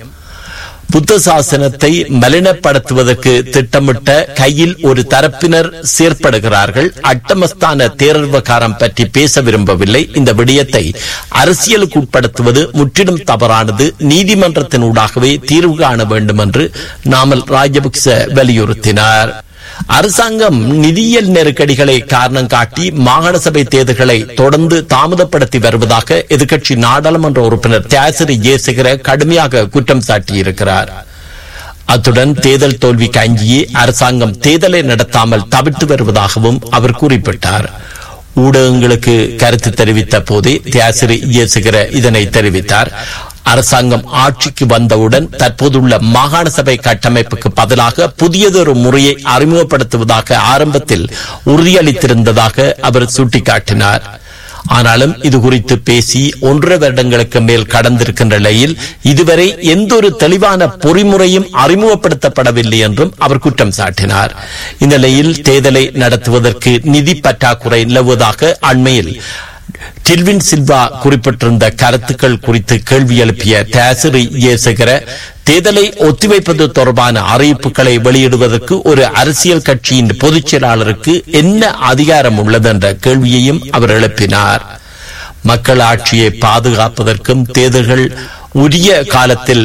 புத்த சாசனத்தை மலினப்படுத்துவதற்கு திட்டமிட்ட கையில் ஒரு தரப்பினர் செயற்படுகிறார்கள் அட்டமஸ்தான தேரர்வகாரம் பற்றி பேச விரும்பவில்லை இந்த விடயத்தை அரசியலுக்கு உட்படுத்துவது முற்றிலும் தவறானது நீதிமன்றத்தினூடாகவே தீர்வு காண வேண்டும் என்று நாமல் ராஜபக்ச வலியுறுத்தினார் அரசாங்கம் நிதியியல் நெருக்கடிகளை காரணம் காட்டி மாகாண சபை தேர்தல்களை தொடர்ந்து தாமதப்படுத்தி வருவதாக எதிர்க்கட்சி நாடாளுமன்ற உறுப்பினர் தியாசிரி ஜெயசேகர கடுமையாக குற்றம் சாட்டியிருக்கிறார் அத்துடன் தேர்தல் தோல்விக்கு அஞ்சியே அரசாங்கம் தேர்தலை நடத்தாமல் தவிர்த்து வருவதாகவும் அவர் குறிப்பிட்டார் ஊடகங்களுக்கு கருத்து தெரிவித்த போதே தியாசிரி ஜெயசேகர இதனை தெரிவித்தார் அரசாங்கம் ஆட்சிக்கு வந்தவுடன் தற்போதுள்ள மாகாண சபை கட்டமைப்புக்கு பதிலாக புதியதொரு முறையை அறிமுகப்படுத்துவதாக ஆரம்பத்தில் உறுதியளித்திருந்ததாக அவர் சுட்டிக்காட்டினார் ஆனாலும் இது குறித்து பேசி ஒன்றரை வருடங்களுக்கு மேல் கடந்திருக்கின்ற நிலையில் இதுவரை எந்த ஒரு தெளிவான பொறிமுறையும் அறிமுகப்படுத்தப்படவில்லை என்றும் அவர் குற்றம் சாட்டினார் இந்த நிலையில் தேர்தலை நடத்துவதற்கு நிதி பற்றாக்குறை நிலவுவதாக அண்மையில் டில்வின் சில்வா குறிப்பிட்டிருந்த கருத்துக்கள் குறித்து கேள்வி எழுப்பிய தேசரி ஏசகர தேர்தலை ஒத்திவைப்பது தொடர்பான அறிவிப்புகளை வெளியிடுவதற்கு ஒரு அரசியல் கட்சியின் பொதுச் செயலாளருக்கு என்ன அதிகாரம் உள்ளது என்ற கேள்வியையும் அவர் எழுப்பினார் மக்கள் ஆட்சியை பாதுகாப்பதற்கும் தேர்தல்கள் உரிய காலத்தில்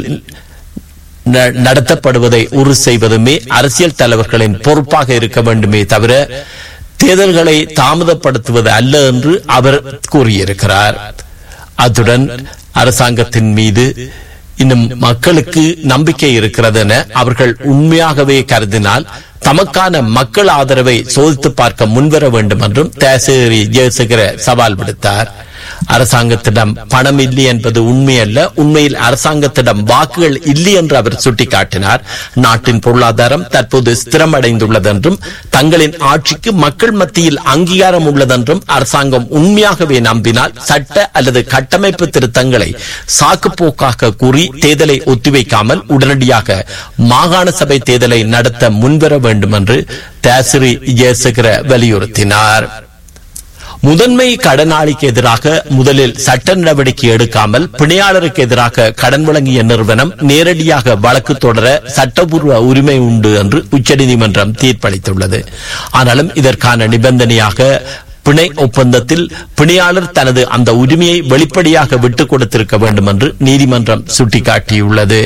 நடத்தப்படுவதை உறுதி செய்வதுமே அரசியல் தலைவர்களின் பொறுப்பாக இருக்க வேண்டுமே தவிர தேர்தல்களை தாமதப்படுத்துவது அல்ல என்று அவர் கூறியிருக்கிறார் அத்துடன் அரசாங்கத்தின் மீது இன்னும் மக்களுக்கு நம்பிக்கை இருக்கிறது என அவர்கள் உண்மையாகவே கருதினால் தமக்கான மக்கள் ஆதரவை சோதித்து பார்க்க முன்வர வேண்டும் என்றும் தேசரி ஜெயசேகர சவால் விடுத்தார் அரசாங்கத்திடம் பணம் இல்லை என்பது உண்மையல்ல உண்மையில் அரசாங்கத்திடம் வாக்குகள் இல்லை என்று அவர் சுட்டிக்காட்டினார் நாட்டின் பொருளாதாரம் தற்போது ஸ்திரமடைந்துள்ளது என்றும் தங்களின் ஆட்சிக்கு மக்கள் மத்தியில் அங்கீகாரம் உள்ளதென்றும் அரசாங்கம் உண்மையாகவே நம்பினால் சட்ட அல்லது கட்டமைப்பு திருத்தங்களை சாக்குப்போக்காக கூறி தேர்தலை ஒத்திவைக்காமல் உடனடியாக மாகாண சபை தேர்தலை நடத்த முன்வர வேண்டும் என்று தேசரி ஜெயசேகர வலியுறுத்தினார் முதன்மை கடனாளிக்கு எதிராக முதலில் சட்ட நடவடிக்கை எடுக்காமல் பிணையாளருக்கு எதிராக கடன் வழங்கிய நிறுவனம் நேரடியாக வழக்கு தொடர சட்டபூர்வ உரிமை உண்டு என்று உச்சநீதிமன்றம் தீர்ப்பளித்துள்ளது ஆனாலும் இதற்கான நிபந்தனையாக பிணை ஒப்பந்தத்தில் பிணையாளர் தனது அந்த உரிமையை வெளிப்படையாக விட்டுக் கொடுத்திருக்க வேண்டும் என்று நீதிமன்றம் சுட்டிக்காட்டியுள்ளது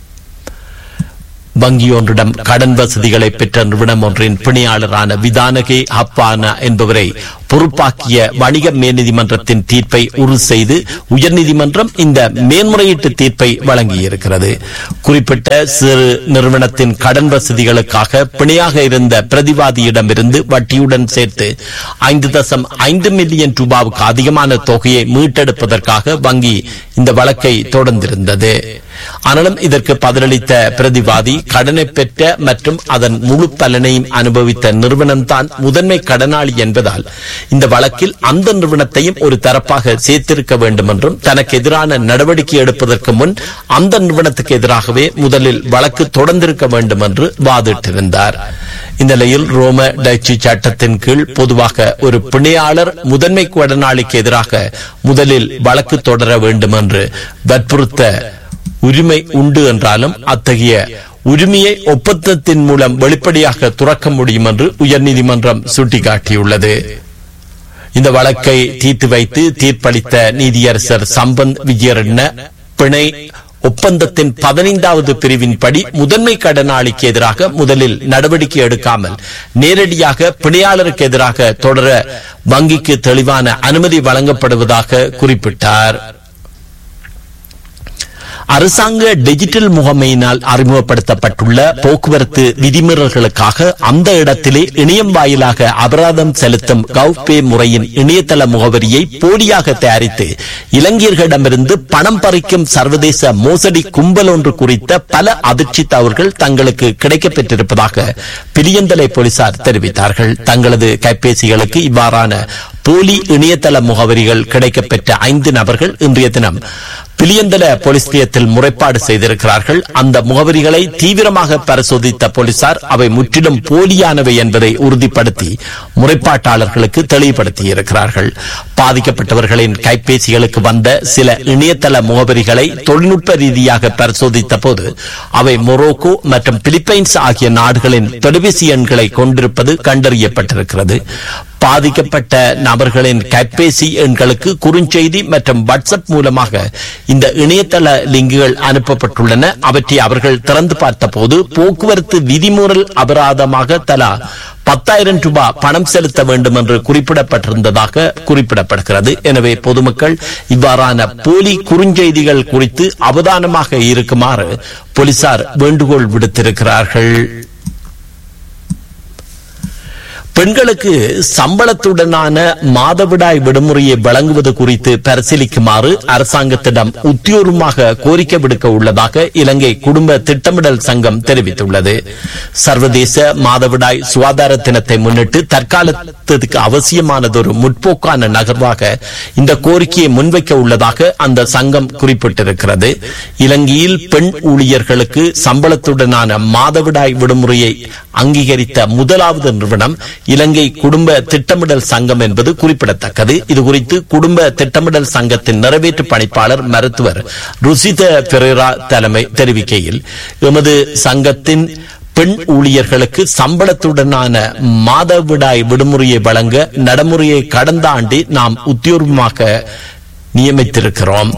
வங்கியொன்றிடம் கடன் வசதிகளை பெற்ற நிறுவனம் ஒன்றின் பிணையாளரான விதானகே ஹப்பானா என்பவரை பொறுப்பாக்கிய வணிக மேல்நீதிமன்றத்தின் தீர்ப்பை உறுதி செய்து உயர்நீதிமன்றம் இந்த மேன்முறையீட்டு தீர்ப்பை வழங்கியிருக்கிறது குறிப்பிட்ட சிறு நிறுவனத்தின் கடன் வசதிகளுக்காக பிணையாக இருந்த பிரதிவாதியிடமிருந்து வட்டியுடன் சேர்த்து ஐந்து தசம் ஐந்து மில்லியன் ரூபாவுக்கு அதிகமான தொகையை மீட்டெடுப்பதற்காக வங்கி இந்த வழக்கை தொடர்ந்திருந்தது ஆனாலும் இதற்கு பதிலளித்த பிரதிவாதி கடனை பெற்ற மற்றும் அதன் முழு பலனையும் அனுபவித்த நிறுவனம் தான் முதன்மை கடனாளி என்பதால் இந்த வழக்கில் அந்த நிறுவனத்தையும் ஒரு தரப்பாக சேர்த்திருக்க வேண்டும் என்றும் தனக்கு எதிரான நடவடிக்கை எடுப்பதற்கு முன் அந்த நிறுவனத்துக்கு எதிராகவே முதலில் வழக்கு தொடர்ந்திருக்க வேண்டும் என்று வாதிட்டிருந்தார் இந்த நிலையில் ரோம டச்சு சட்டத்தின் கீழ் பொதுவாக ஒரு பிணையாளர் முதன்மை கடனாளிக்கு எதிராக முதலில் வழக்கு தொடர வேண்டும் என்று வற்புறுத்த உரிமை உண்டு என்றாலும் அத்தகைய உரிமையை ஒப்பந்தத்தின் மூலம் வெளிப்படையாக துறக்க முடியும் என்று உயர்நீதிமன்றம் சுட்டிக்காட்டியுள்ளது இந்த வழக்கை தீர்த்து வைத்து தீர்ப்பளித்த நீதியரசர் சம்பந்த் விஜயரண்ண பிணை ஒப்பந்தத்தின் பதினைந்தாவது பிரிவின்படி முதன்மை கடனாளிக்கு எதிராக முதலில் நடவடிக்கை எடுக்காமல் நேரடியாக பிணையாளருக்கு எதிராக தொடர வங்கிக்கு தெளிவான அனுமதி வழங்கப்படுவதாக குறிப்பிட்டார் அரசாங்க டிஜிட்டல் முகமையினால் அறிமுகப்படுத்தப்பட்டுள்ள போக்குவரத்து விதிமீறல்களுக்காக அந்த இடத்திலே இணையம் வாயிலாக அபராதம் செலுத்தும் கவ்பே முறையின் இணையதள முகவரியை போலியாக தயாரித்து இலங்கையர்களிடமிருந்து பணம் பறிக்கும் சர்வதேச மோசடி கும்பல் ஒன்று குறித்த பல அதிர்ச்சி தகவல்கள் தங்களுக்கு கிடைக்கப்பெற்றிருப்பதாக பிரியந்தலை போலீசார் தெரிவித்தார்கள் தங்களது கைபேசிகளுக்கு இவ்வாறான போலி இணையதள முகவரிகள் கிடைக்கப்பெற்ற ஐந்து நபர்கள் இன்றைய தினம் பிலியந்தல போலீஸ் நிலையத்தில் முறைப்பாடு செய்திருக்கிறார்கள் அந்த முகவரிகளை தீவிரமாக பரிசோதித்த போலீசார் அவை முற்றிலும் போலியானவை என்பதை உறுதிப்படுத்தி முறைப்பாட்டாளர்களுக்கு தெளிவுபடுத்தியிருக்கிறார்கள் பாதிக்கப்பட்டவர்களின் கைபேசிகளுக்கு வந்த சில இணையதள முகவரிகளை தொழில்நுட்ப ரீதியாக பரிசோதித்த போது அவை மொரோக்கோ மற்றும் பிலிப்பைன்ஸ் ஆகிய நாடுகளின் தொலைபேசி எண்களை கொண்டிருப்பது கண்டறியப்பட்டிருக்கிறது பாதிக்கப்பட்ட நபர்களின் கைபேசி எண்களுக்கு குறுஞ்செய்தி மற்றும் வாட்ஸ்அப் மூலமாக இந்த இணையதள லிங்குகள் அனுப்பப்பட்டுள்ளன அவற்றை அவர்கள் திறந்து பார்த்தபோது போக்குவரத்து விதிமுறல் அபராதமாக தலா பத்தாயிரம் ரூபாய் பணம் செலுத்த வேண்டும் என்று குறிப்பிடப்பட்டிருந்ததாக குறிப்பிடப்படுகிறது எனவே பொதுமக்கள் இவ்வாறான போலி குறுஞ்செய்திகள் குறித்து அவதானமாக இருக்குமாறு போலீசார் வேண்டுகோள் விடுத்திருக்கிறார்கள் பெண்களுக்கு சம்பளத்துடனான மாதவிடாய் விடுமுறையை வழங்குவது குறித்து பரிசீலிக்குமாறு அரசாங்கத்திடம் உத்தியோகமாக கோரிக்கை விடுக்க உள்ளதாக இலங்கை குடும்ப திட்டமிடல் சங்கம் தெரிவித்துள்ளது சர்வதேச மாதவிடாய் சுகாதார தினத்தை முன்னிட்டு தற்காலத்திற்கு அவசியமானதொரு முற்போக்கான நகர்வாக இந்த கோரிக்கையை முன்வைக்க உள்ளதாக அந்த சங்கம் குறிப்பிட்டிருக்கிறது இலங்கையில் பெண் ஊழியர்களுக்கு சம்பளத்துடனான மாதவிடாய் விடுமுறையை அங்கீகரித்த முதலாவது நிறுவனம் இலங்கை குடும்ப திட்டமிடல் சங்கம் என்பது குறிப்பிடத்தக்கது இதுகுறித்து குடும்ப திட்டமிடல் சங்கத்தின் நிறைவேற்று பணிப்பாளர் மருத்துவர் ருசித பெரேரா தலைமை தெரிவிக்கையில் எமது சங்கத்தின் பெண் ஊழியர்களுக்கு சம்பளத்துடனான மாதவிடாய் விடுமுறையை வழங்க நடைமுறையை கடந்த ஆண்டு நாம் உத்தியோகமாக நியமித்திருக்கிறோம்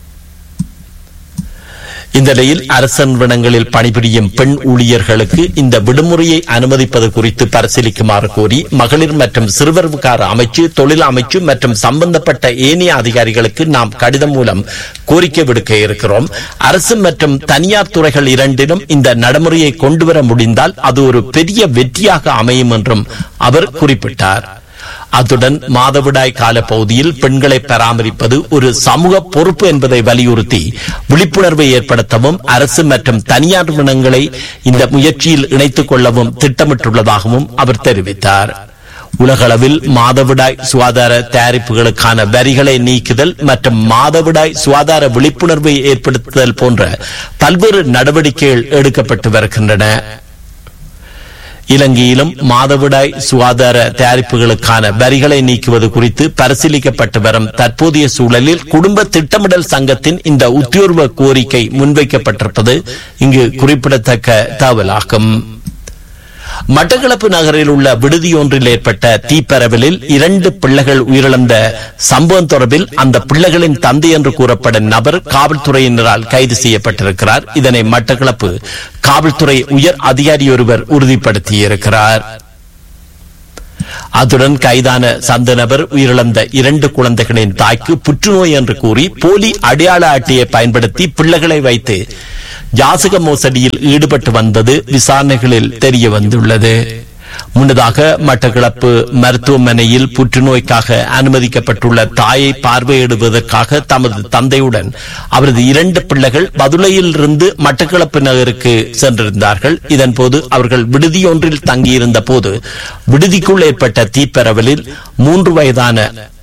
இந்த நிலையில் அரசு நிறுவனங்களில் பணிபுரியும் பெண் ஊழியர்களுக்கு இந்த விடுமுறையை அனுமதிப்பது குறித்து பரிசீலிக்குமாறு கோரி மகளிர் மற்றும் சிறுவர் விகார அமைச்சு தொழில் அமைச்சு மற்றும் சம்பந்தப்பட்ட ஏனைய அதிகாரிகளுக்கு நாம் கடிதம் மூலம் கோரிக்கை விடுக்க இருக்கிறோம் அரசு மற்றும் தனியார் துறைகள் இரண்டிலும் இந்த நடைமுறையை கொண்டுவர முடிந்தால் அது ஒரு பெரிய வெற்றியாக அமையும் என்றும் அவர் குறிப்பிட்டார் அத்துடன் மாதவிடாய் கால பகுதியில் பெண்களை பராமரிப்பது ஒரு சமூக பொறுப்பு என்பதை வலியுறுத்தி விழிப்புணர்வை ஏற்படுத்தவும் அரசு மற்றும் தனியார் நிறுவனங்களை இந்த முயற்சியில் இணைத்துக் கொள்ளவும் திட்டமிட்டுள்ளதாகவும் அவர் தெரிவித்தார் உலகளவில் மாதவிடாய் சுகாதார தயாரிப்புகளுக்கான வரிகளை நீக்குதல் மற்றும் மாதவிடாய் சுகாதார விழிப்புணர்வை ஏற்படுத்துதல் போன்ற பல்வேறு நடவடிக்கைகள் எடுக்கப்பட்டு வருகின்றன இலங்கையிலும் மாதவிடாய் சுகாதார தயாரிப்புகளுக்கான வரிகளை நீக்குவது குறித்து பரிசீலிக்கப்பட்டு வரும் தற்போதைய சூழலில் குடும்ப திட்டமிடல் சங்கத்தின் இந்த உத்தியோர்வ கோரிக்கை முன்வைக்கப்பட்டிருப்பது இங்கு குறிப்பிடத்தக்க தகவலாகும் மட்டக்களப்பு நகரில் உள்ள விடுதியொன்றில் ஏற்பட்ட தீப்பரவலில் இரண்டு பிள்ளைகள் உயிரிழந்த சம்பவம் தொடர்பில் அந்த பிள்ளைகளின் தந்தை என்று கூறப்படும் நபர் காவல்துறையினரால் கைது செய்யப்பட்டிருக்கிறார் இதனை மட்டக்களப்பு காவல்துறை உயர் அதிகாரியொருவர் உறுதிப்படுத்தியிருக்கிறார் அத்துடன் கைதான சந்த நபர் உயிரிழந்த இரண்டு குழந்தைகளின் தாய்க்கு புற்றுநோய் என்று கூறி போலி அடையாள அட்டையை பயன்படுத்தி பிள்ளைகளை வைத்து ஜாசக மோசடியில் ஈடுபட்டு வந்தது விசாரணைகளில் தெரிய வந்துள்ளது முன்னதாக மட்டக்களப்பு மருத்துவமனையில் புற்றுநோய்க்காக அனுமதிக்கப்பட்டுள்ள தாயை பார்வையிடுவதற்காக தமது தந்தையுடன் அவரது இரண்டு பிள்ளைகள் பதுளையில் இருந்து மட்டக்களப்பு நகருக்கு சென்றிருந்தார்கள் இதன்போது அவர்கள் விடுதியொன்றில் தங்கியிருந்த போது விடுதிக்குள் ஏற்பட்ட தீப்பரவலில் மூன்று வயதான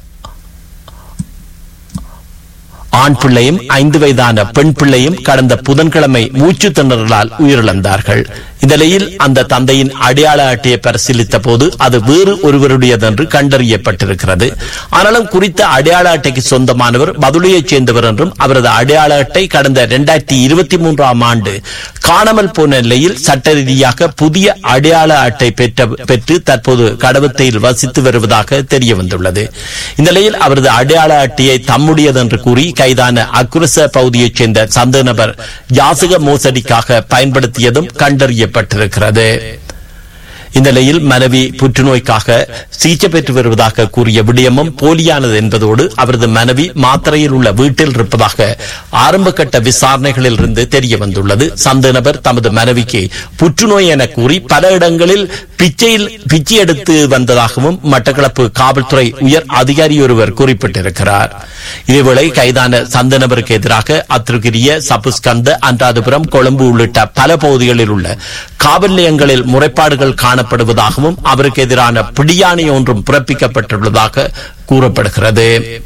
ஆண் பிள்ளையும் ஐந்து வயதான பெண் பிள்ளையும் கடந்த புதன்கிழமை மூச்சு திணறலால் உயிரிழந்தார்கள் இந்த நிலையில் அந்த தந்தையின் அடையாள அட்டையை பரிசீலித்த போது அது வேறு ஒருவருடையது என்று கண்டறியப்பட்டிருக்கிறது ஆனாலும் குறித்த அடையாள அட்டைக்கு சொந்தமானவர் பதுளையைச் சேர்ந்தவர் என்றும் அவரது அடையாள அட்டை கடந்த இரண்டாயிரத்தி இருபத்தி மூன்றாம் ஆண்டு காணாமல் போன நிலையில் சட்ட ரீதியாக புதிய அடையாள அட்டை பெற்ற பெற்று தற்போது கடவுத்தையில் வசித்து வருவதாக தெரிய வந்துள்ளது இந்த நிலையில் அவரது அடையாள அட்டையை தம்முடையது என்று கூறி கைதான அக்குரச பகுதியைச் சேர்ந்த சந்தேக நபர் யாசக மோசடிக்காக பயன்படுத்தியதும் கண்டறியப்பட்டிருக்கிறது இந்த நிலையில் மனைவி புற்றுநோய்க்காக சிகிச்சை பெற்று வருவதாக கூறிய விடயமும் போலியானது என்பதோடு அவரது மனைவி மாத்திரையில் உள்ள வீட்டில் இருப்பதாக ஆரம்ப கட்ட விசாரணைகளில் இருந்து தெரிய வந்துள்ளது சந்த நபர் தமது மனைவிக்கு புற்றுநோய் என கூறி பல இடங்களில் பிச்சையில் பிச்சை எடுத்து வந்ததாகவும் மட்டக்களப்பு காவல்துறை உயர் அதிகாரி ஒருவர் குறிப்பிட்டிருக்கிறார் இதேவேளை கைதான சந்த நபருக்கு எதிராக அத்திருக்கிரிய சப்புஸ்கந்த அன்றாதபுரம் கொழும்பு உள்ளிட்ட பல பகுதிகளில் உள்ள காவல் நிலையங்களில் முறைப்பாடுகள் காணப்படுவதாகவும் அவருக்கு எதிரான பிடியாணை ஒன்றும் பிறப்பிக்கப்பட்டுள்ளதாக கூறப்படுகிறது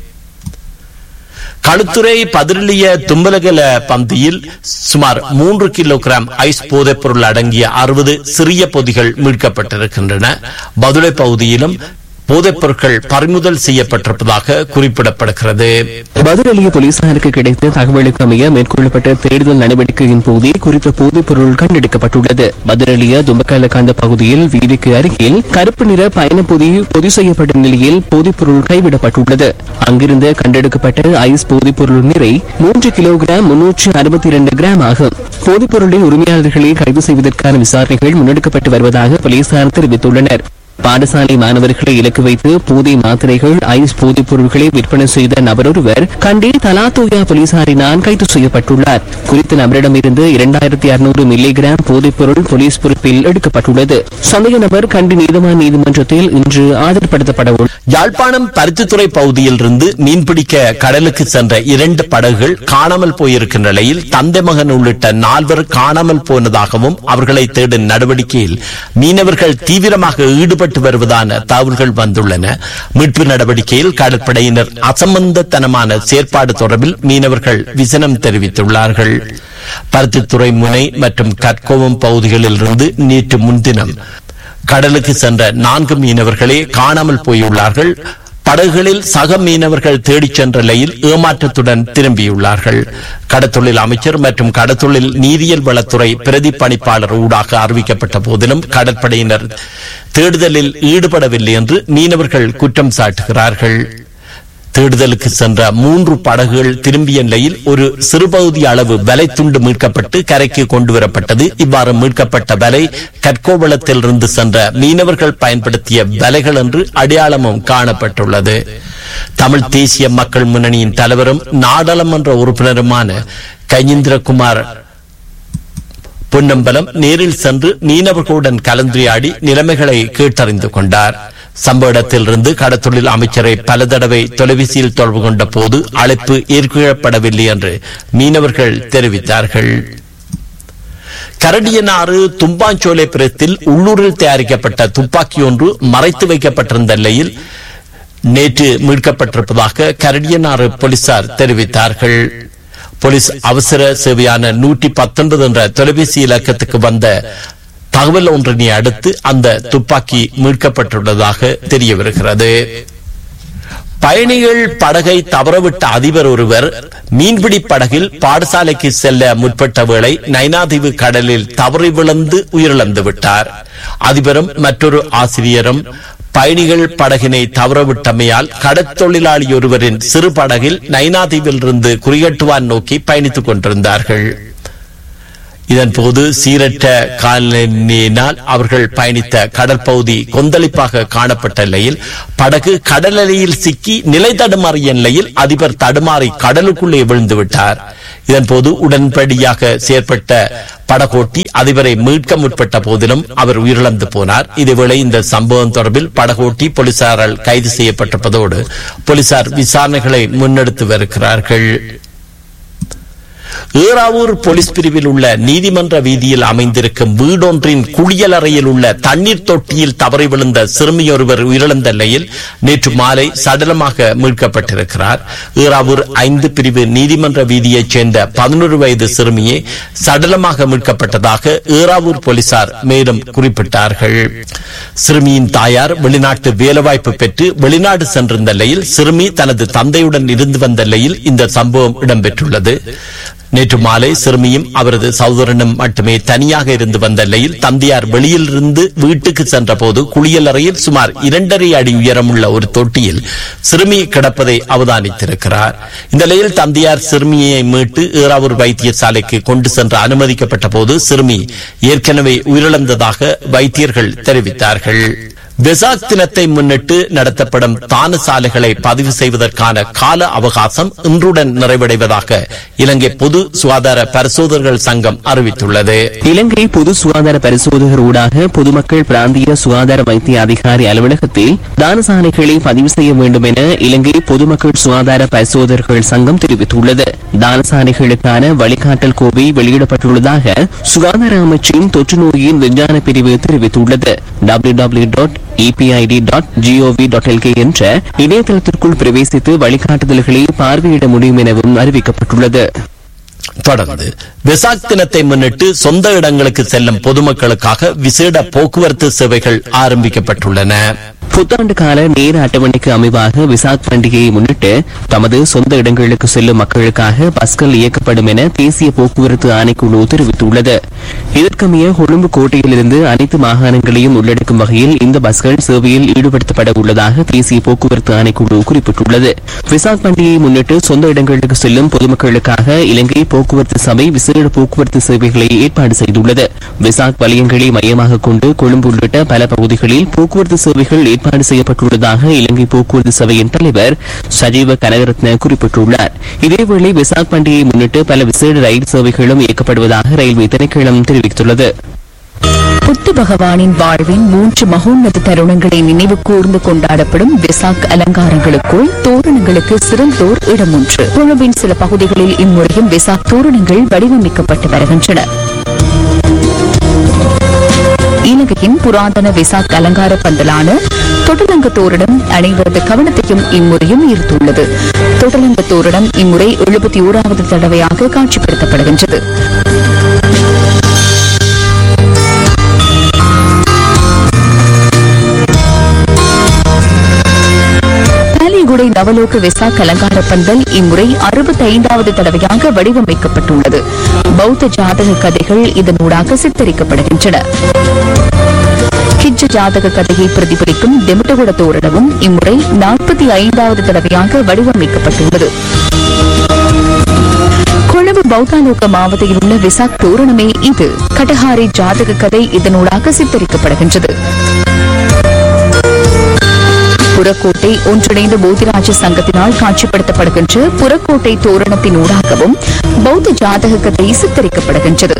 களுத்துறை பதிரளிய தும்பலகல பந்தியில் சுமார் மூன்று கிலோகிராம் ஐஸ் போதைப் பொருள் அடங்கிய அறுபது சிறிய பொதிகள் மீட்கப்பட்டிருக்கின்றன பதுளை பகுதியிலும் போதைப் பொருட்கள் பறிமுதல் செய்யப்பட்டிருப்பதாக குறிப்பிடப்படுகிறது பதிலளிய போலீசாருக்கு கிடைத்த தகவலுக்கு அமைய மேற்கொள்ளப்பட்ட தேடுதல் நடவடிக்கையின் போதே குறித்த போதைப் பொருள் கண்டெடுக்கப்பட்டுள்ளது பதிலளிய தும்பக்காலக்காந்த பகுதியில் வீதிக்கு அருகில் கருப்பு நிற பயண பொதி பொதி செய்யப்பட்ட நிலையில் போதைப் பொருள் கைவிடப்பட்டுள்ளது அங்கிருந்து கண்டெடுக்கப்பட்ட ஐஸ் போதைப் பொருள் நிறை மூன்று கிலோகிராம் முன்னூற்று அறுபத்தி இரண்டு கிராம் ஆகும் போதைப் பொருளின் உரிமையாளர்களை கைது செய்வதற்கான விசாரணைகள் முன்னெடுக்கப்பட்டு வருவதாக போலீசார் தெரிவித்துள்ளனர் பாடசாலை மாணவர்களை இலக்கு வைத்து போதை மாத்திரைகள் ஐஸ் போதைப் பொருட்களை விற்பனை செய்த நபர் ஒருவர் கண்டி தலாத்தோயா போலீசாரினால் கைது செய்யப்பட்டுள்ளார் குறித்த நபரிடமிருந்து இரண்டாயிரத்தி அறுநூறு மில்லிகிராம் போதைப் பொருள் போலீஸ் பொறுப்பில் எடுக்கப்பட்டுள்ளது சந்தேக நபர் கண்டி நீதிவான் நீதிமன்றத்தில் இன்று ஆஜர்படுத்தப்பட உள்ளார் யாழ்ப்பாணம் பருத்தித்துறை பகுதியில் இருந்து மீன்பிடிக்க கடலுக்கு சென்ற இரண்டு படகுகள் காணாமல் போயிருக்கின்ற நிலையில் தந்தை மகன் உள்ளிட்ட நால்வர் காணாமல் போனதாகவும் அவர்களை தேடும் நடவடிக்கையில் மீனவர்கள் தீவிரமாக ஈடுபட்டு வருவதான தகவல்கள் வந்துள்ளன மீட்பு நடவடிக்கையில் கடற்படையினர் அசம்பந்தத்தனமான செயற்பாடு தொடர்பில் மீனவர்கள் விசனம் தெரிவித்துள்ளார்கள் பருத்தித்துறை முனை மற்றும் கற்கோவம் பகுதிகளில் இருந்து நேற்று முன்தினம் கடலுக்கு சென்ற நான்கு மீனவர்களே காணாமல் போயுள்ளார்கள் படகுகளில் சக மீனவர்கள் தேடிச் சென்ற நிலையில் ஏமாற்றத்துடன் திரும்பியுள்ளார்கள் கடத்தொழில் அமைச்சர் மற்றும் கடத்தொழில் நீரியல் வளத்துறை பிரதி பணிப்பாளர் ஊடாக அறிவிக்கப்பட்ட போதிலும் கடற்படையினர் தேடுதலில் ஈடுபடவில்லை என்று மீனவர்கள் குற்றம் சாட்டுகிறார்கள் தேடுதலுக்கு சென்ற மூன்று படகுகள் திரும்பிய நிலையில் ஒரு சிறுபகுதி அளவு வலை துண்டு மீட்கப்பட்டு கரைக்கு கொண்டு வரப்பட்டது இவ்வாறு மீட்கப்பட்ட வலை கற்கோவளத்தில் இருந்து சென்ற மீனவர்கள் பயன்படுத்திய வலைகள் என்று அடையாளமும் காணப்பட்டுள்ளது தமிழ் தேசிய மக்கள் முன்னணியின் தலைவரும் நாடாளுமன்ற உறுப்பினருமான கஜேந்திரகுமார் பொன்னம்பலம் நேரில் சென்று மீனவர்களுடன் கலந்துரையாடி நிலைமைகளை கேட்டறிந்து கொண்டார் சம்பவ இடத்திலிருந்து கடத்தொழில் அமைச்சரை பல தடவை தொலைபேசியில் தொடர்பு கொண்ட போது அழைப்பு ஏற்கப்படவில்லை என்று மீனவர்கள் தெரிவித்தார்கள் கரடியனாறு தும்பாஞ்சோலை பிரத்தில் உள்ளூரில் தயாரிக்கப்பட்ட துப்பாக்கி ஒன்று மறைத்து வைக்கப்பட்டிருந்த நிலையில் நேற்று மீட்கப்பட்டிருப்பதாக கரடியனாறு போலீசார் தெரிவித்தார்கள் போலீஸ் அவசர சேவையான நூற்றி பத்தொன்பது என்ற தொலைபேசி இலக்கத்துக்கு வந்த தகவல் ஒன்றினை அடுத்து அந்த துப்பாக்கி மீட்கப்பட்டுள்ளதாக தெரிய வருகிறது பயணிகள் படகை தவறவிட்ட அதிபர் ஒருவர் மீன்பிடி படகில் பாடசாலைக்கு செல்ல முற்பட்ட வேளை நைனாதீவு கடலில் தவறி விழுந்து உயிரிழந்து விட்டார் அதிபரும் மற்றொரு ஆசிரியரும் பயணிகள் படகினை தவறவிட்டமையால் கடற்தொழிலாளி ஒருவரின் சிறு படகில் நைனாதீவில் இருந்து குறிகட்டுவான் நோக்கி பயணித்துக் கொண்டிருந்தார்கள் இதன்போது சீரற்ற காலநிலையினால் அவர்கள் பயணித்த கடற்பகுதி கொந்தளிப்பாக காணப்பட்ட நிலையில் படகு கடல் அலையில் சிக்கி நிலை தடுமாறிய நிலையில் அதிபர் தடுமாறி கடலுக்குள்ளே விழுந்து விட்டார் இதன்போது உடன்படியாக செயற்பட்ட படகோட்டி அதிபரை மீட்க முற்பட்ட போதிலும் அவர் உயிரிழந்து போனார் இதேவேளை இந்த சம்பவம் தொடர்பில் படகோட்டி போலீசாரால் கைது செய்யப்பட்டிருப்பதோடு போலீசார் விசாரணைகளை முன்னெடுத்து வருகிறார்கள் ஏறாவூர் போலீஸ் பிரிவில் உள்ள நீதிமன்ற வீதியில் அமைந்திருக்கும் வீடொன்றின் குளியலறையில் உள்ள தண்ணீர் தொட்டியில் தவறி விழுந்த சிறுமியொருவர் உயிரிழந்த நிலையில் நேற்று மாலை சடலமாக மீட்கப்பட்டிருக்கிறார் ஏறாவூர் ஐந்து பிரிவு நீதிமன்ற வீதியைச் சேர்ந்த பதினொரு வயது சிறுமியே சடலமாக மீட்கப்பட்டதாக ஏறாவூர் போலீசார் மேலும் குறிப்பிட்டார்கள் சிறுமியின் தாயார் வெளிநாட்டு வேலைவாய்ப்பு பெற்று வெளிநாடு சென்றிருந்த நிலையில் சிறுமி தனது தந்தையுடன் இருந்து வந்த நிலையில் இந்த சம்பவம் இடம்பெற்றுள்ளது நேற்று மாலை சிறுமியும் அவரது சகோதரனும் மட்டுமே தனியாக இருந்து வந்த நிலையில் தந்தையார் வெளியில் இருந்து வீட்டுக்கு சென்ற போது குளியலறையில் சுமார் இரண்டரை அடி உயரமுள்ள ஒரு தொட்டியில் சிறுமி கிடப்பதை அவதானித்திருக்கிறார் இந்த நிலையில் தந்தையார் சிறுமியை மீட்டு ஏறாவூர் வைத்தியசாலைக்கு கொண்டு சென்று அனுமதிக்கப்பட்ட போது சிறுமி ஏற்கனவே உயிரிழந்ததாக வைத்தியர்கள் தெரிவித்தார்கள் வெசாக் தினத்தை முன்னிட்டு நடத்தப்படும் தான சாலைகளை பதிவு செய்வதற்கான கால அவகாசம் இன்றுடன் நிறைவடைவதாக இலங்கை பொது சுகாதார பரிசோதகர்கள் சங்கம் அறிவித்துள்ளது இலங்கை பொது சுகாதார பரிசோதகர் ஊடாக பொதுமக்கள் பிராந்திய சுகாதார வைத்திய அதிகாரி அலுவலகத்தில் தானசாலைகளை பதிவு செய்ய வேண்டும் என இலங்கை பொதுமக்கள் சுகாதார பரிசோதகர்கள் சங்கம் தெரிவித்துள்ளது தானசாலைகளுக்கான வழிகாட்டல் கோவை வெளியிடப்பட்டுள்ளதாக சுகாதார அமைச்சின் தொற்று நோயின் விஞ்ஞான பிரிவு தெரிவித்துள்ளது W W dot EPID dot GOV dot LK என்ற இணையதளத்திற்குள் பிரவேசித்து வழிகாட்டுதல்களை பார்வையிட முடியும் எனவும் அறிவிக்கப்பட்டுள்ளது தொடர்ந்து வெசாக் தினத்தை முன்னிட்டு சொந்த இடங்களுக்கு செல்லும் பொதுமக்களுக்காக விசேட போக்குவரத்து சேவைகள் ஆரம்பிக்கப்பட்டுள்ளன புத்தாண்டு கால நேர அட்டவணைக்கு அமைவாக விசாக் பண்டிகையை முன்னிட்டு தமது சொந்த இடங்களுக்கு செல்லும் மக்களுக்காக பஸ்கள் இயக்கப்படும் என தேசிய போக்குவரத்து ஆணைக்குழு தெரிவித்துள்ளது இதற்கமைய கொழும்பு கோட்டையிலிருந்து அனைத்து மாகாணங்களையும் உள்ளடக்கும் வகையில் இந்த பஸ்கள் சேவையில் ஈடுபடுத்தப்பட உள்ளதாக தேசிய போக்குவரத்து ஆணைக்குழு குறிப்பிட்டுள்ளது விசாக் பண்டிகையை முன்னிட்டு சொந்த இடங்களுக்கு செல்லும் பொதுமக்களுக்காக இலங்கை போக்குவரத்து சபை விசேட போக்குவரத்து சேவைகளை ஏற்பாடு செய்துள்ளது விசாக் வலயங்களை மையமாக கொண்டு கொழும்பு உள்ளிட்ட பல பகுதிகளில் போக்குவரத்து சேவைகள் ஏற்பாடு செய்யப்பட்டுள்ளதாக இலங்கை போக்குவரத்து சபையின் தலைவர் சஜீவ கனகரத்ன குறிப்பிட்டுள்ளார் இதேவேளை விசாக் பண்டிகையை முன்னிட்டு பல விசேட ரயில் சேவைகளும் இயக்கப்படுவதாக ரயில்வே திணைக்களம் தெரிவித்துள்ளது புத்த பகவானின் வாழ்வின் மூன்று மகோன்னத தருணங்களை நினைவு கூர்ந்து கொண்டாடப்படும் விசாக் அலங்காரங்களுக்குள் தோரணங்களுக்கு சிறந்தோர் இடம் ஒன்று கொழும்பின் சில பகுதிகளில் இம்முறையும் விசாக் தோரணங்கள் வடிவமைக்கப்பட்டு வருகின்றன இலங்கையின் புராதன விசாக் அலங்கார பந்தலான தொட்டலங்க தோரணம் அனைவரது கவனத்தையும் இம்முறையும் ஈர்த்துள்ளது தொட்டலங்க தோரணம் இம்முறை எழுபத்தி ஓராவது தடவையாக காட்சிப்படுத்தப்படுகின்றது பாலிகுடை நவலோக விசாக் அலங்கார பந்தல் இம்முறை அறுபத்தி ஐந்தாவது தடவையாக வடிவமைக்கப்பட்டுள்ளது பௌத்த ஜாதக கதைகள் இதனூடாக சித்தரிக்கப்படுகின்றன கிஜ்ஜ ஜாதக கதையை பிரதிபலிக்கும் தெமிட்டகுட தோரணமும் இம்முறை நாற்பத்தி ஐந்தாவது தடவையாக வடிவமைக்கப்பட்டுள்ளது கொழும்பு பௌத்தாலோக மாவட்டத்தில் உள்ள விசாக் தோரணமே இது கடஹாரி ஜாதக கதை இதனூடாக சித்தரிக்கப்படுகின்றது புறக்கோட்டை ஒன்றிணைந்த போதிராஜ சங்கத்தினால் காட்சிப்படுத்தப்படுகின்ற புறக்கோட்டை தோரணத்தின் ஊடாகவும் பௌத்த ஜாதக கதை சித்தரிக்கப்படுகின்றது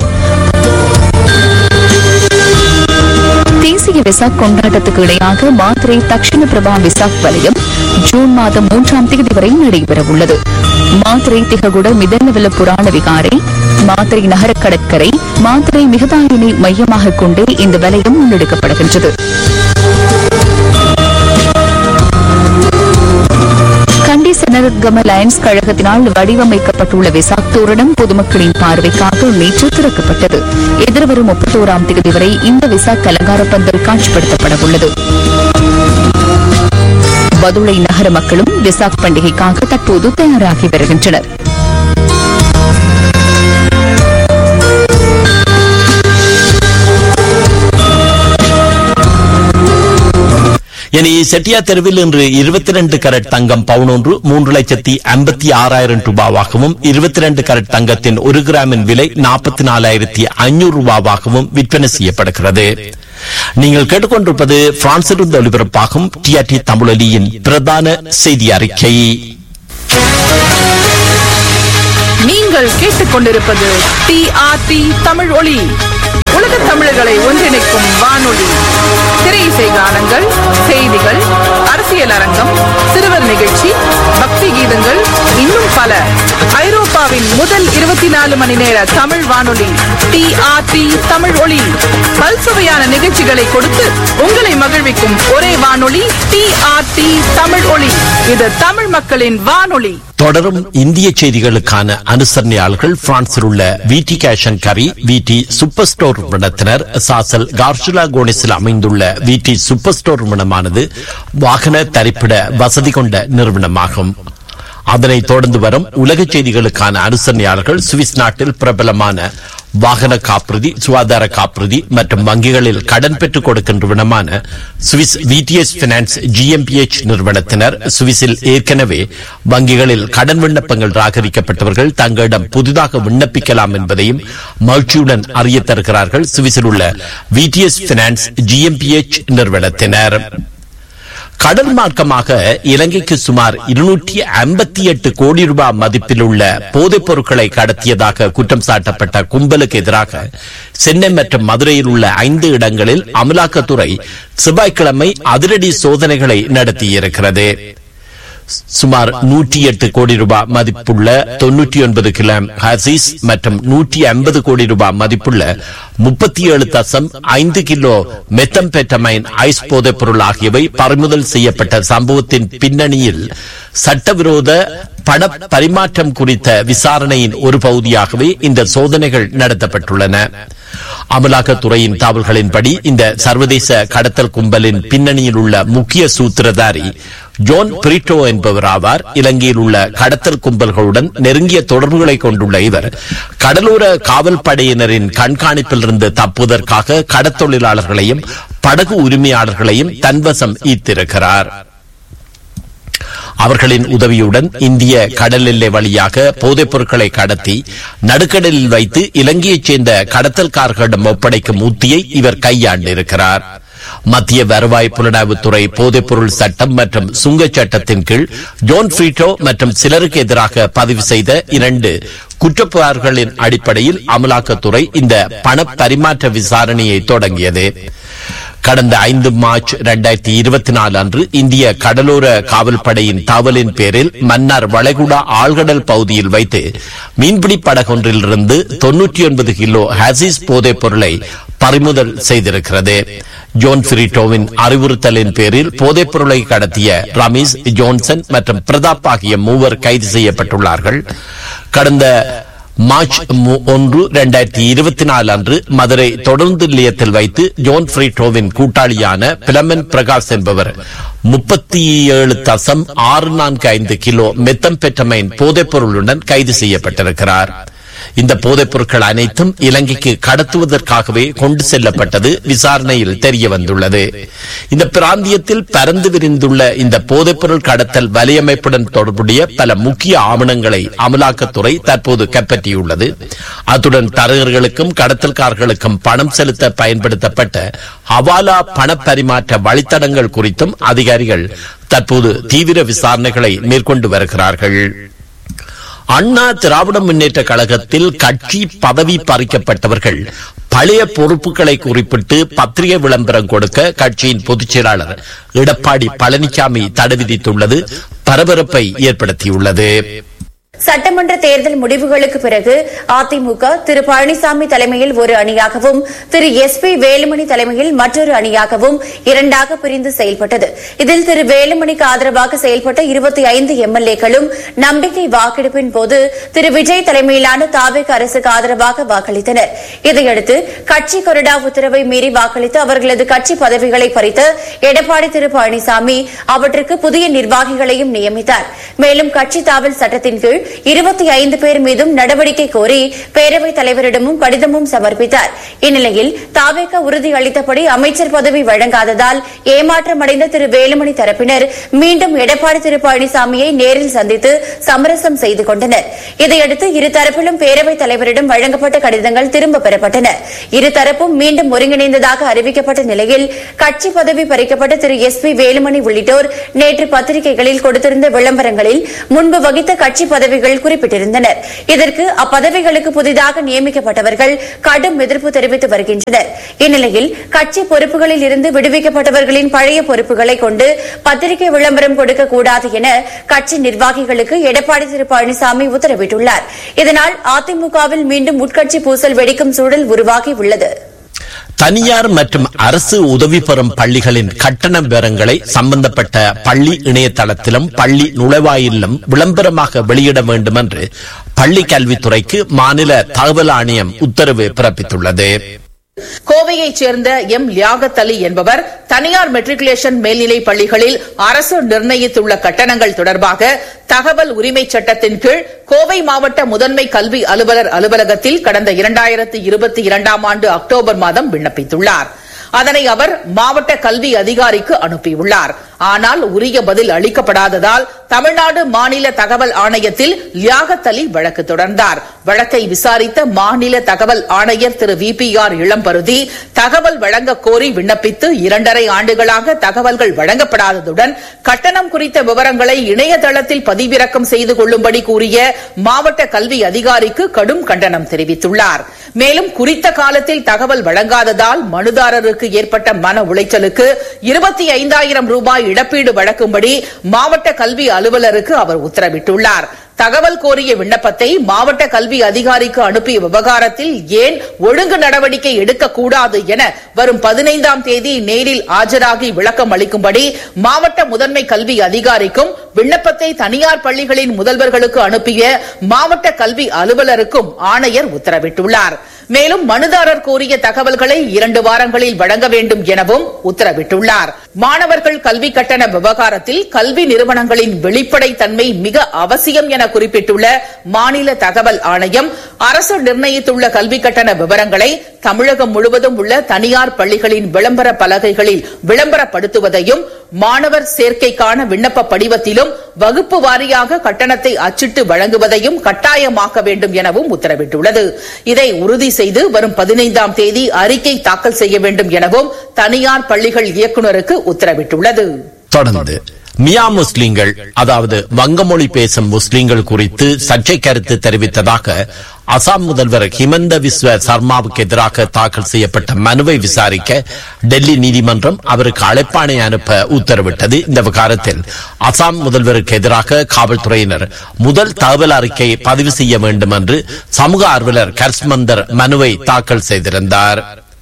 தேசிய விசாக் கொண்டாட்டத்துக்கு இடையாக மாத்திரை தக்ஷண பிரபா விசாக் வலயம் ஜூன் மாதம் மூன்றாம் தேதி வரை நடைபெறவுள்ளது மாத்திரை திககுட மிதன்னவல புராண விகாரை மாத்திரை நகர கடற்கரை மாத்திரை மிகதாயினை மையமாக கொண்டே இந்த வலயம் முன்னெடுக்கப்படுகின்றது கண்டி சனர்கம லயன்ஸ் கழகத்தினால் வடிவமைக்கப்பட்டுள்ள விசாக் தோரணம் பொதுமக்களின் பார்வைக்காக நேற்று திறக்கப்பட்டது எதிர்வரும் முப்பத்தோராம் தேதி வரை இந்த விசாக் அலங்கார பந்தல் காட்சிப்படுத்தப்பட உள்ளது பதுளை நகர மக்களும் விசாக் பண்டிகைக்காக தற்போது தயாராகி வருகின்றனர் இனி செட்டியா தெருவில் இன்று இருபத்தி ரெண்டு கரட் தங்கம் பவுனொன்று மூன்று லட்சத்தி ஐம்பத்தி ஆறாயிரம் ரூபாவாகவும் இருபத்தி ரெண்டு கரட் தங்கத்தின் ஒரு கிராமின் விலை நாற்பத்தி நாலாயிரத்தி ஐநூறு ரூபாவாகவும் விற்பனை செய்யப்படுகிறது நீங்கள் கேட்டுக்கொண்டிருப்பது பிரான்சிலிருந்து ஒலிபரப்பாகும் டிஆர்டி தமிழொலியின் பிரதான செய்தி அறிக்கை நீங்கள் கேட்டுக்கொண்டிருப்பது டிஆர்டி தமிழ் ஒளி உலக தமிழர்களை ஒன்றிணைக்கும் வானொலி திரை இசை கானங்கள் செய்திகள் அரசியல் அரங்கம் சிறுவர் நிகழ்ச்சி பக்தி கீதங்கள் இன்னும் பல ஐரோப்பாவின் நாட்டின் முதல் இருபத்தி நாலு மணி நேர தமிழ் வானொலி டிஆர்டி தமிழ் ஒளி பல்சுவையான நிகழ்ச்சிகளை கொடுத்து உங்களை மகிழ்விக்கும் ஒரே வானொலி டிஆர்டி தமிழ் ஒளி இது தமிழ் மக்களின் வானொலி தொடரும் இந்திய செய்திகளுக்கான அனுசரணையாளர்கள் பிரான்சில் உள்ள விடி கேஷன் கரி விடி சூப்பர் ஸ்டோர் நிறுவனத்தினர் சாசல் கார்ஷுலா கோனிஸில் அமைந்துள்ள விடி சூப்பர் ஸ்டோர் நிறுவனமானது வாகன தரிப்பிட வசதி கொண்ட நிறுவனமாகும் அதனை தொடர்ந்து வரும் உலக செய்திகளுக்கான அனுசரணையாளர்கள் சுவிஸ் நாட்டில் பிரபலமான வாகன காப்புறுதி சுகாதார காப்புறுதி மற்றும் வங்கிகளில் கடன் பெற்றுக் கொடுக்கின்ற விடமான சுவிஸ் விடிஎஸ் பினான்ஸ் ஜிஎம்பிஎச் நிறுவனத்தினர் சுவிஸில் ஏற்கனவே வங்கிகளில் கடன் விண்ணப்பங்கள் ராகரிக்கப்பட்டவர்கள் தங்களிடம் புதிதாக விண்ணப்பிக்கலாம் என்பதையும் மகிழ்ச்சியுடன் அறிய தருகிறார்கள் சுவிஸில் உள்ள விடிஎஸ் பினான்ஸ் ஜிஎம்பிஎச் நிறுவனத்தினர் கடல் மார்க்கமாக இலங்கைக்கு சுமார் இருநூற்றி ஐம்பத்தி எட்டு கோடி ரூபாய் மதிப்பில் உள்ள போதைப் பொருட்களை கடத்தியதாக குற்றம் சாட்டப்பட்ட கும்பலுக்கு எதிராக சென்னை மற்றும் மதுரையில் உள்ள ஐந்து இடங்களில் அமலாக்கத்துறை செவ்வாய்க்கிழமை அதிரடி சோதனைகளை நடத்தியிருக்கிறது சுமார் நூற்றி எட்டு கோடி ரூபாய் மதிப்புள்ள தொன்னூற்றி ஒன்பது கிலோ ஹசீஸ் மற்றும் நூற்றி ஐம்பது கோடி ரூபாய் மதிப்புள்ள முப்பத்தி ஏழு தசம் ஐந்து கிலோ மெத்தம்பெட்டமைன் ஐஸ் போதைப் பொருள் ஆகியவை பறிமுதல் செய்யப்பட்ட சம்பவத்தின் பின்னணியில் சட்டவிரோத பண பரிமாற்றம் குறித்த விசாரணையின் ஒரு பகுதியாகவே இந்த சோதனைகள் நடத்தப்பட்டுள்ளன அமலாக்கத்துறையின் தகவல்களின்படி இந்த சர்வதேச கடத்தல் கும்பலின் பின்னணியில் உள்ள முக்கிய சூத்திரதாரி ஜோன் பிரிட்டோ என்பவர் ஆவார் இலங்கையில் உள்ள கடத்தல் கும்பல்களுடன் நெருங்கிய தொடர்புகளை கொண்டுள்ள இவர் கடலோர காவல் படையினரின் கண்காணிப்பிலிருந்து தப்புவதற்காக கடத்தொழிலாளர்களையும் படகு உரிமையாளர்களையும் தன்வசம் ஈர்த்திருக்கிறார் அவர்களின் உதவியுடன் இந்திய கடல் எல்லை வழியாக போதைப் பொருட்களை கடத்தி நடுக்கடலில் வைத்து இலங்கையைச் சேர்ந்த கடத்தல்காரர்களிடம் ஒப்படைக்கும் உத்தியை இவர் கையாண்டிருக்கிறார் மத்திய வருவாய் புலனாய்வுத்துறை போதைப்பொருள் சட்டம் மற்றும் சுங்கச் சட்டத்தின் கீழ் ஜோன் ஃப்ரீட்டோ மற்றும் சிலருக்கு எதிராக பதிவு செய்த இரண்டு குற்றப்புகார்களின் அடிப்படையில் அமலாக்கத்துறை இந்த பண பரிமாற்ற விசாரணையை தொடங்கியது கடந்த ஐந்து மார்ச் இரண்டாயிரத்தி இருபத்தி நாலு அன்று இந்திய கடலோர காவல்படையின் தகவலின் பேரில் மன்னார் வளைகுடா ஆழ்கடல் பகுதியில் வைத்து மீன்பிடி படகொன்றிலிருந்து தொன்னூற்றி ஒன்பது கிலோ ஹாசிஸ் போதைப் பொருளை பறிமுதல் செய்திருக்கிறது ஜோன் ஃபிரிட்டோவின் அறிவுறுத்தலின் பேரில் போதைப் பொருளை கடத்திய ரமேஷ் ஜோன்சன் மற்றும் பிரதாப் ஆகிய மூவர் கைது செய்யப்பட்டுள்ளார்கள் கடந்த மார்ச் மு- ஒன்று இரண்டாயிரத்தி இருபத்தி நாலு அன்று மதுரை தொடர்ந்து நிலையத்தில் வைத்து ஜோன் ஃப்ரீட்டோவின் கூட்டாளியான பிலமன் பிரகாஷ் என்பவர் முப்பத்தி ஏழு தசம் ஆறு நான்கு ஐந்து கிலோ மெத்தம்பெட்டமைன் போதைப் பொருளுடன் கைது செய்யப்பட்டிருக்கிறார் இந்த போதைப் பொருட்கள் அனைத்தும் இலங்கைக்கு கடத்துவதற்காகவே கொண்டு செல்லப்பட்டது விசாரணையில் தெரிய வந்துள்ளது இந்த பிராந்தியத்தில் பரந்து விரிந்துள்ள இந்த போதைப் பொருள் கடத்தல் வலையமைப்புடன் தொடர்புடைய பல முக்கிய ஆவணங்களை அமலாக்கத்துறை தற்போது கைப்பற்றியுள்ளது அத்துடன் தரகர்களுக்கும் கடத்தல்காரர்களுக்கும் பணம் செலுத்த பயன்படுத்தப்பட்ட ஹவாலா பணப்பரிமாற்ற வழித்தடங்கள் குறித்தும் அதிகாரிகள் தற்போது தீவிர விசாரணைகளை மேற்கொண்டு வருகிறார்கள் அண்ணா திராவிட முன்னேற்ற கழகத்தில் கட்சி பதவி பறிக்கப்பட்டவர்கள் பழைய பொறுப்புகளை குறிப்பிட்டு பத்திரிகை விளம்பரம் கொடுக்க கட்சியின் பொதுச் செயலாளர் எடப்பாடி பழனிசாமி தடை விதித்துள்ளது பரபரப்பை ஏற்படுத்தியுள்ளது சட்டமன்ற தேர்தல் முடிவுகளுக்கு பிறகு அதிமுக திரு பழனிசாமி தலைமையில் ஒரு அணியாகவும் திரு எஸ் பி வேலுமணி தலைமையில் மற்றொரு அணியாகவும் இரண்டாக பிரிந்து செயல்பட்டது இதில் திரு வேலுமணிக்கு ஆதரவாக செயல்பட்ட இருபத்தி ஐந்து எம்எல்ஏக்களும் நம்பிக்கை வாக்கெடுப்பின் போது திரு விஜய் தலைமையிலான தாவேக அரசுக்கு ஆதரவாக வாக்களித்தனர் இதையடுத்து கட்சி கொறடா உத்தரவை மீறி வாக்களித்து அவர்களது கட்சி பதவிகளை பறித்த எடப்பாடி திரு பழனிசாமி அவற்றுக்கு புதிய நிர்வாகிகளையும் நியமித்தார் மேலும் கட்சி தாவல் சட்டத்தின் கீழ் இருபத்தி ஐந்து பேர் மீதும் நடவடிக்கை கோரி பேரவைத் தலைவரிடமும் கடிதமும் சமர்ப்பித்தார் இந்நிலையில் தாவேக உறுதி அளித்தபடி அமைச்சர் பதவி வழங்காததால் ஏமாற்றமடைந்த திரு வேலுமணி தரப்பினர் மீண்டும் எடப்பாடி திரு பழனிசாமியை நேரில் சந்தித்து சமரசம் செய்து கொண்டனர் இதையடுத்து இருதரப்பிலும் பேரவைத் தலைவரிடம் வழங்கப்பட்ட கடிதங்கள் திரும்பப் பெறப்பட்டன இருதரப்பும் மீண்டும் ஒருங்கிணைந்ததாக அறிவிக்கப்பட்ட நிலையில் கட்சி பதவி பறிக்கப்பட்ட திரு எஸ் பி வேலுமணி உள்ளிட்டோர் நேற்று பத்திரிகைகளில் கொடுத்திருந்த விளம்பரங்களில் முன்பு வகித்த கட்சி பதவிகள் பதவிகள் குறிப்பிட்டிருந்தனர் இதற்கு அப்பதவிகளுக்கு புதிதாக நியமிக்கப்பட்டவர்கள் கடும் எதிர்ப்பு தெரிவித்து வருகின்றனர் இந்நிலையில் கட்சி பொறுப்புகளில் இருந்து விடுவிக்கப்பட்டவர்களின் பழைய பொறுப்புகளை கொண்டு பத்திரிகை விளம்பரம் கொடுக்கக்கூடாது என கட்சி நிர்வாகிகளுக்கு எடப்பாடி திரு பழனிசாமி உத்தரவிட்டுள்ளார் இதனால் அதிமுகவில் மீண்டும் உட்கட்சி பூசல் வெடிக்கும் சூழல் உருவாகி உள்ளது தனியார் மற்றும் அரசு உதவி பெறும் பள்ளிகளின் கட்டண விவரங்களை சம்பந்தப்பட்ட பள்ளி இணையதளத்திலும் பள்ளி நுழைவாயிலும் விளம்பரமாக வெளியிட வேண்டும் என்று பள்ளி கல்வித்துறைக்கு மாநில தகவல் ஆணையம் உத்தரவு பிறப்பித்துள்ளது கோவையைச் சேர்ந்த எம் லியாகத் அலி என்பவர் தனியார் மெட்ரிகுலேஷன் மேல்நிலை பள்ளிகளில் அரசு நிர்ணயித்துள்ள கட்டணங்கள் தொடர்பாக தகவல் உரிமை சட்டத்தின் கீழ் கோவை மாவட்ட முதன்மை கல்வி அலுவலர் அலுவலகத்தில் கடந்த இரண்டாயிரத்து இருபத்தி இரண்டாம் ஆண்டு அக்டோபர் மாதம் விண்ணப்பித்துள்ளார் அதனை அவர் மாவட்ட கல்வி அதிகாரிக்கு அனுப்பியுள்ளார் ஆனால் உரிய பதில் அளிக்கப்படாததால் தமிழ்நாடு மாநில தகவல் ஆணையத்தில் லியாகத் அலி வழக்கு தொடர்ந்தார் வழக்கை விசாரித்த மாநில தகவல் ஆணையர் திரு வி பி ஆர் இளம்பருதி தகவல் வழங்க கோரி விண்ணப்பித்து இரண்டரை ஆண்டுகளாக தகவல்கள் வழங்கப்படாததுடன் கட்டணம் குறித்த விவரங்களை இணையதளத்தில் பதிவிறக்கம் செய்து கொள்ளும்படி கூறிய மாவட்ட கல்வி அதிகாரிக்கு கடும் கண்டனம் தெரிவித்துள்ளார் மேலும் குறித்த காலத்தில் தகவல் வழங்காததால் மனுதாரருக்கு ஏற்பட்ட மன உளைச்சலுக்கு இருபத்தி ஐந்தாயிரம் ரூபாய் இழப்பீடு வழங்கும்படி மாவட்ட கல்வி அலுவலருக்கு அவர் உத்தரவிட்டுள்ளார் தகவல் கோரிய விண்ணப்பத்தை மாவட்ட கல்வி அதிகாரிக்கு அனுப்பிய விவகாரத்தில் ஏன் ஒழுங்கு நடவடிக்கை எடுக்கக்கூடாது என வரும் பதினைந்தாம் தேதி நேரில் ஆஜராகி விளக்கம் அளிக்கும்படி மாவட்ட முதன்மை கல்வி அதிகாரிக்கும் விண்ணப்பத்தை தனியார் பள்ளிகளின் முதல்வர்களுக்கு அனுப்பிய மாவட்ட கல்வி அலுவலருக்கும் ஆணையர் உத்தரவிட்டுள்ளார் மேலும் மனுதாரர் கோரிய தகவல்களை இரண்டு வாரங்களில் வழங்க வேண்டும் எனவும் உத்தரவிட்டுள்ளார் மாணவர்கள் கல்வி கட்டண விவகாரத்தில் கல்வி நிறுவனங்களின் வெளிப்படைத் தன்மை மிக அவசியம் என குறிப்பிட்டுள்ள மாநில தகவல் ஆணையம் அரசு நிர்ணயித்துள்ள கல்வி கட்டண விவரங்களை தமிழகம் முழுவதும் உள்ள தனியார் பள்ளிகளின் விளம்பர பலகைகளில் விளம்பரப்படுத்துவதையும் மாணவர் சேர்க்கைக்கான விண்ணப்ப படிவத்திலும் வகுப்பு வாரியாக கட்டணத்தை அச்சிட்டு வழங்குவதையும் கட்டாயமாக்க வேண்டும் எனவும் உத்தரவிட்டுள்ளது இதை உறுதி செய்து வரும் பதினைந்தாம் தேதி அறிக்கை தாக்கல் செய்ய வேண்டும் எனவும் தனியார் பள்ளிகள் இயக்குநருக்கு உத்தரவிட்டுள்ளது தொடர்ந்து மியா முஸ்லிம்கள் அதாவது வங்கமொழி பேசும் முஸ்லிம்கள் குறித்து சர்ச்சை கருத்து தெரிவித்ததாக அசாம் முதல்வர் ஹிமந்த விஸ்வ சர்மாவுக்கு எதிராக தாக்கல் செய்யப்பட்ட மனுவை விசாரிக்க டெல்லி நீதிமன்றம் அவருக்கு அழைப்பாணை அனுப்ப உத்தரவிட்டது இந்த விவகாரத்தில் அசாம் முதல்வருக்கு எதிராக காவல்துறையினர் முதல் தகவல் அறிக்கை பதிவு செய்ய வேண்டும் என்று சமூக ஆர்வலர் கர்ஸ்மந்தர் மனுவை தாக்கல் செய்திருந்தார்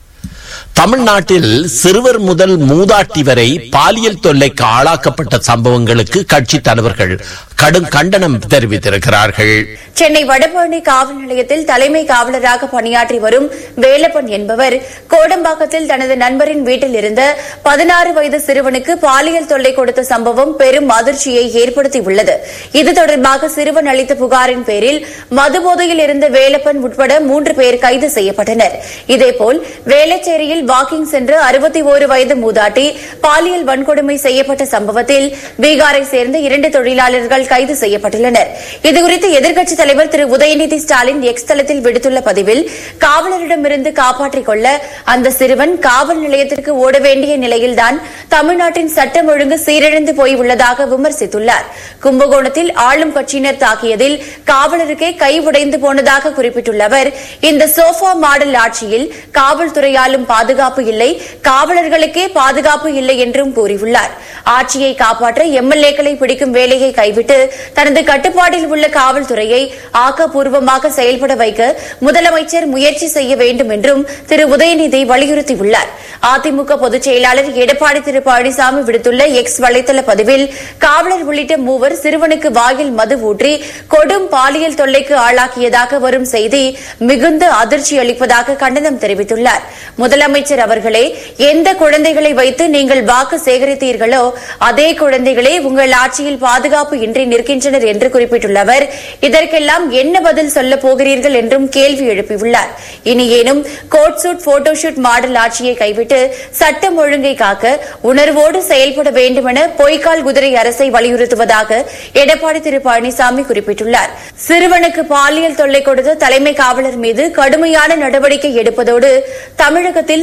தமிழ்நாட்டில் சிறுவர் முதல் மூதாட்டி வரை பாலியல் தொல்லைக்கு ஆளாக்கப்பட்ட சம்பவங்களுக்கு கட்சி தலைவர்கள் கடும் கண்டனம் தெரிவித்திருக்கிறார்கள் சென்னை வடபழனி காவல் நிலையத்தில் தலைமை காவலராக பணியாற்றி வரும் வேலப்பன் என்பவர் கோடம்பாக்கத்தில் தனது நண்பரின் வீட்டில் இருந்த பதினாறு வயது சிறுவனுக்கு பாலியல் தொல்லை கொடுத்த சம்பவம் பெரும் அதிர்ச்சியை ஏற்படுத்தியுள்ளது இது தொடர்பாக சிறுவன் அளித்த புகாரின் பேரில் மதுபோதையில் இருந்த வேலப்பன் உட்பட மூன்று பேர் கைது செய்யப்பட்டனர் இதேபோல் வேளச்சேரியில் வாக்கிங் சென்ற அறுபத்தி ஓரு வயது மூதாட்டி பாலியல் வன்கொடுமை செய்யப்பட்ட சம்பவத்தில் பீகாரை சேர்ந்த இரண்டு தொழிலாளர்கள் கைது செய்யப்பட்டுள்ளனர் இதுகுறித்து எதிர்க்கட்சித் தலைவர் திரு உதயநிதி ஸ்டாலின் எக்ஸ் தளத்தில் விடுத்துள்ள பதிவில் காவலரிடமிருந்து காப்பாற்றிக் கொள்ள அந்த சிறுவன் காவல் நிலையத்திற்கு ஓட வேண்டிய நிலையில்தான் தமிழ்நாட்டின் சட்டம் ஒழுங்கு சீரழிந்து போய் உள்ளதாக விமர்சித்துள்ளார் கும்பகோணத்தில் ஆளும் கட்சியினர் தாக்கியதில் காவலருக்கே கை உடைந்து போனதாக குறிப்பிட்டுள்ள அவர் இந்த சோஃபா மாடல் ஆட்சியில் காவல்துறையாலும் பாதுகாப்பு இல்லை காவலர்களுக்கே பாதுகாப்பு இல்லை என்றும் கூறியுள்ளார் ஆட்சியை காப்பாற்ற எம்எல்ஏக்களை பிடிக்கும் வேலையை கைவிட்டு தனது கட்டுப்பாட்டில் உள்ள காவல்துறையை ஆக்கப்பூர்வமாக செயல்பட வைக்க முதலமைச்சர் முயற்சி செய்ய வேண்டும் என்றும் திரு உதயநிதி வலியுறுத்தியுள்ளார் அதிமுக பொதுச் செயலாளர் எடப்பாடி திரு பழனிசாமி விடுத்துள்ள எக்ஸ் வலைதள பதிவில் காவலர் உள்ளிட்ட மூவர் சிறுவனுக்கு வாயில் மது ஊற்றி கொடும் பாலியல் தொல்லைக்கு ஆளாக்கியதாக வரும் செய்தி மிகுந்த அதிர்ச்சி அளிப்பதாக கண்டனம் தெரிவித்துள்ளார் முதலமைச்சர் அவர்களே எந்த குழந்தைகளை வைத்து நீங்கள் வாக்கு சேகரித்தீர்களோ அதே குழந்தைகளே உங்கள் ஆட்சியில் பாதுகாப்பு இன்றி நிற்கின்றனர் என்று குறிப்பிட்டுள்ள அவர் இதற்கெல்லாம் என்ன பதில் சொல்லப் போகிறீர்கள் என்றும் கேள்வி எழுப்பியுள்ளார் இனியேனும் கோட் சூட் போட்டோஷூட் மாடல் ஆட்சியை கைவிட்டு சட்டம் ஒழுங்கை காக்க உணர்வோடு செயல்பட வேண்டுமென பொய்க்கால் குதிரை அரசை வலியுறுத்துவதாக எடப்பாடி திரு பழனிசாமி குறிப்பிட்டுள்ளார் சிறுவனுக்கு பாலியல் தொல்லை கொடுத்த தலைமை காவலர் மீது கடுமையான நடவடிக்கை எடுப்பதோடு தமிழகத்தில்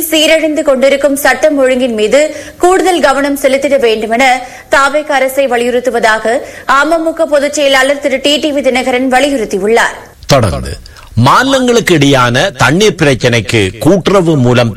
சீரழிந்து கொண்டிருக்கும் சட்டம் ஒழுங்கின் மீது கூடுதல் கவனம் செலுத்திட வேண்டுமென தாவேக அரசை வலியுறுத்துவதாக அமமுக பொதுச் செயலாளர் திரு டி டிவி தினகரன் வலியுறுத்தியுள்ளார் தொடர்ந்து மாநிலங்களுக்கு இடையான தண்ணீர் பிரச்சினைக்கு கூட்டுறவு மூலம்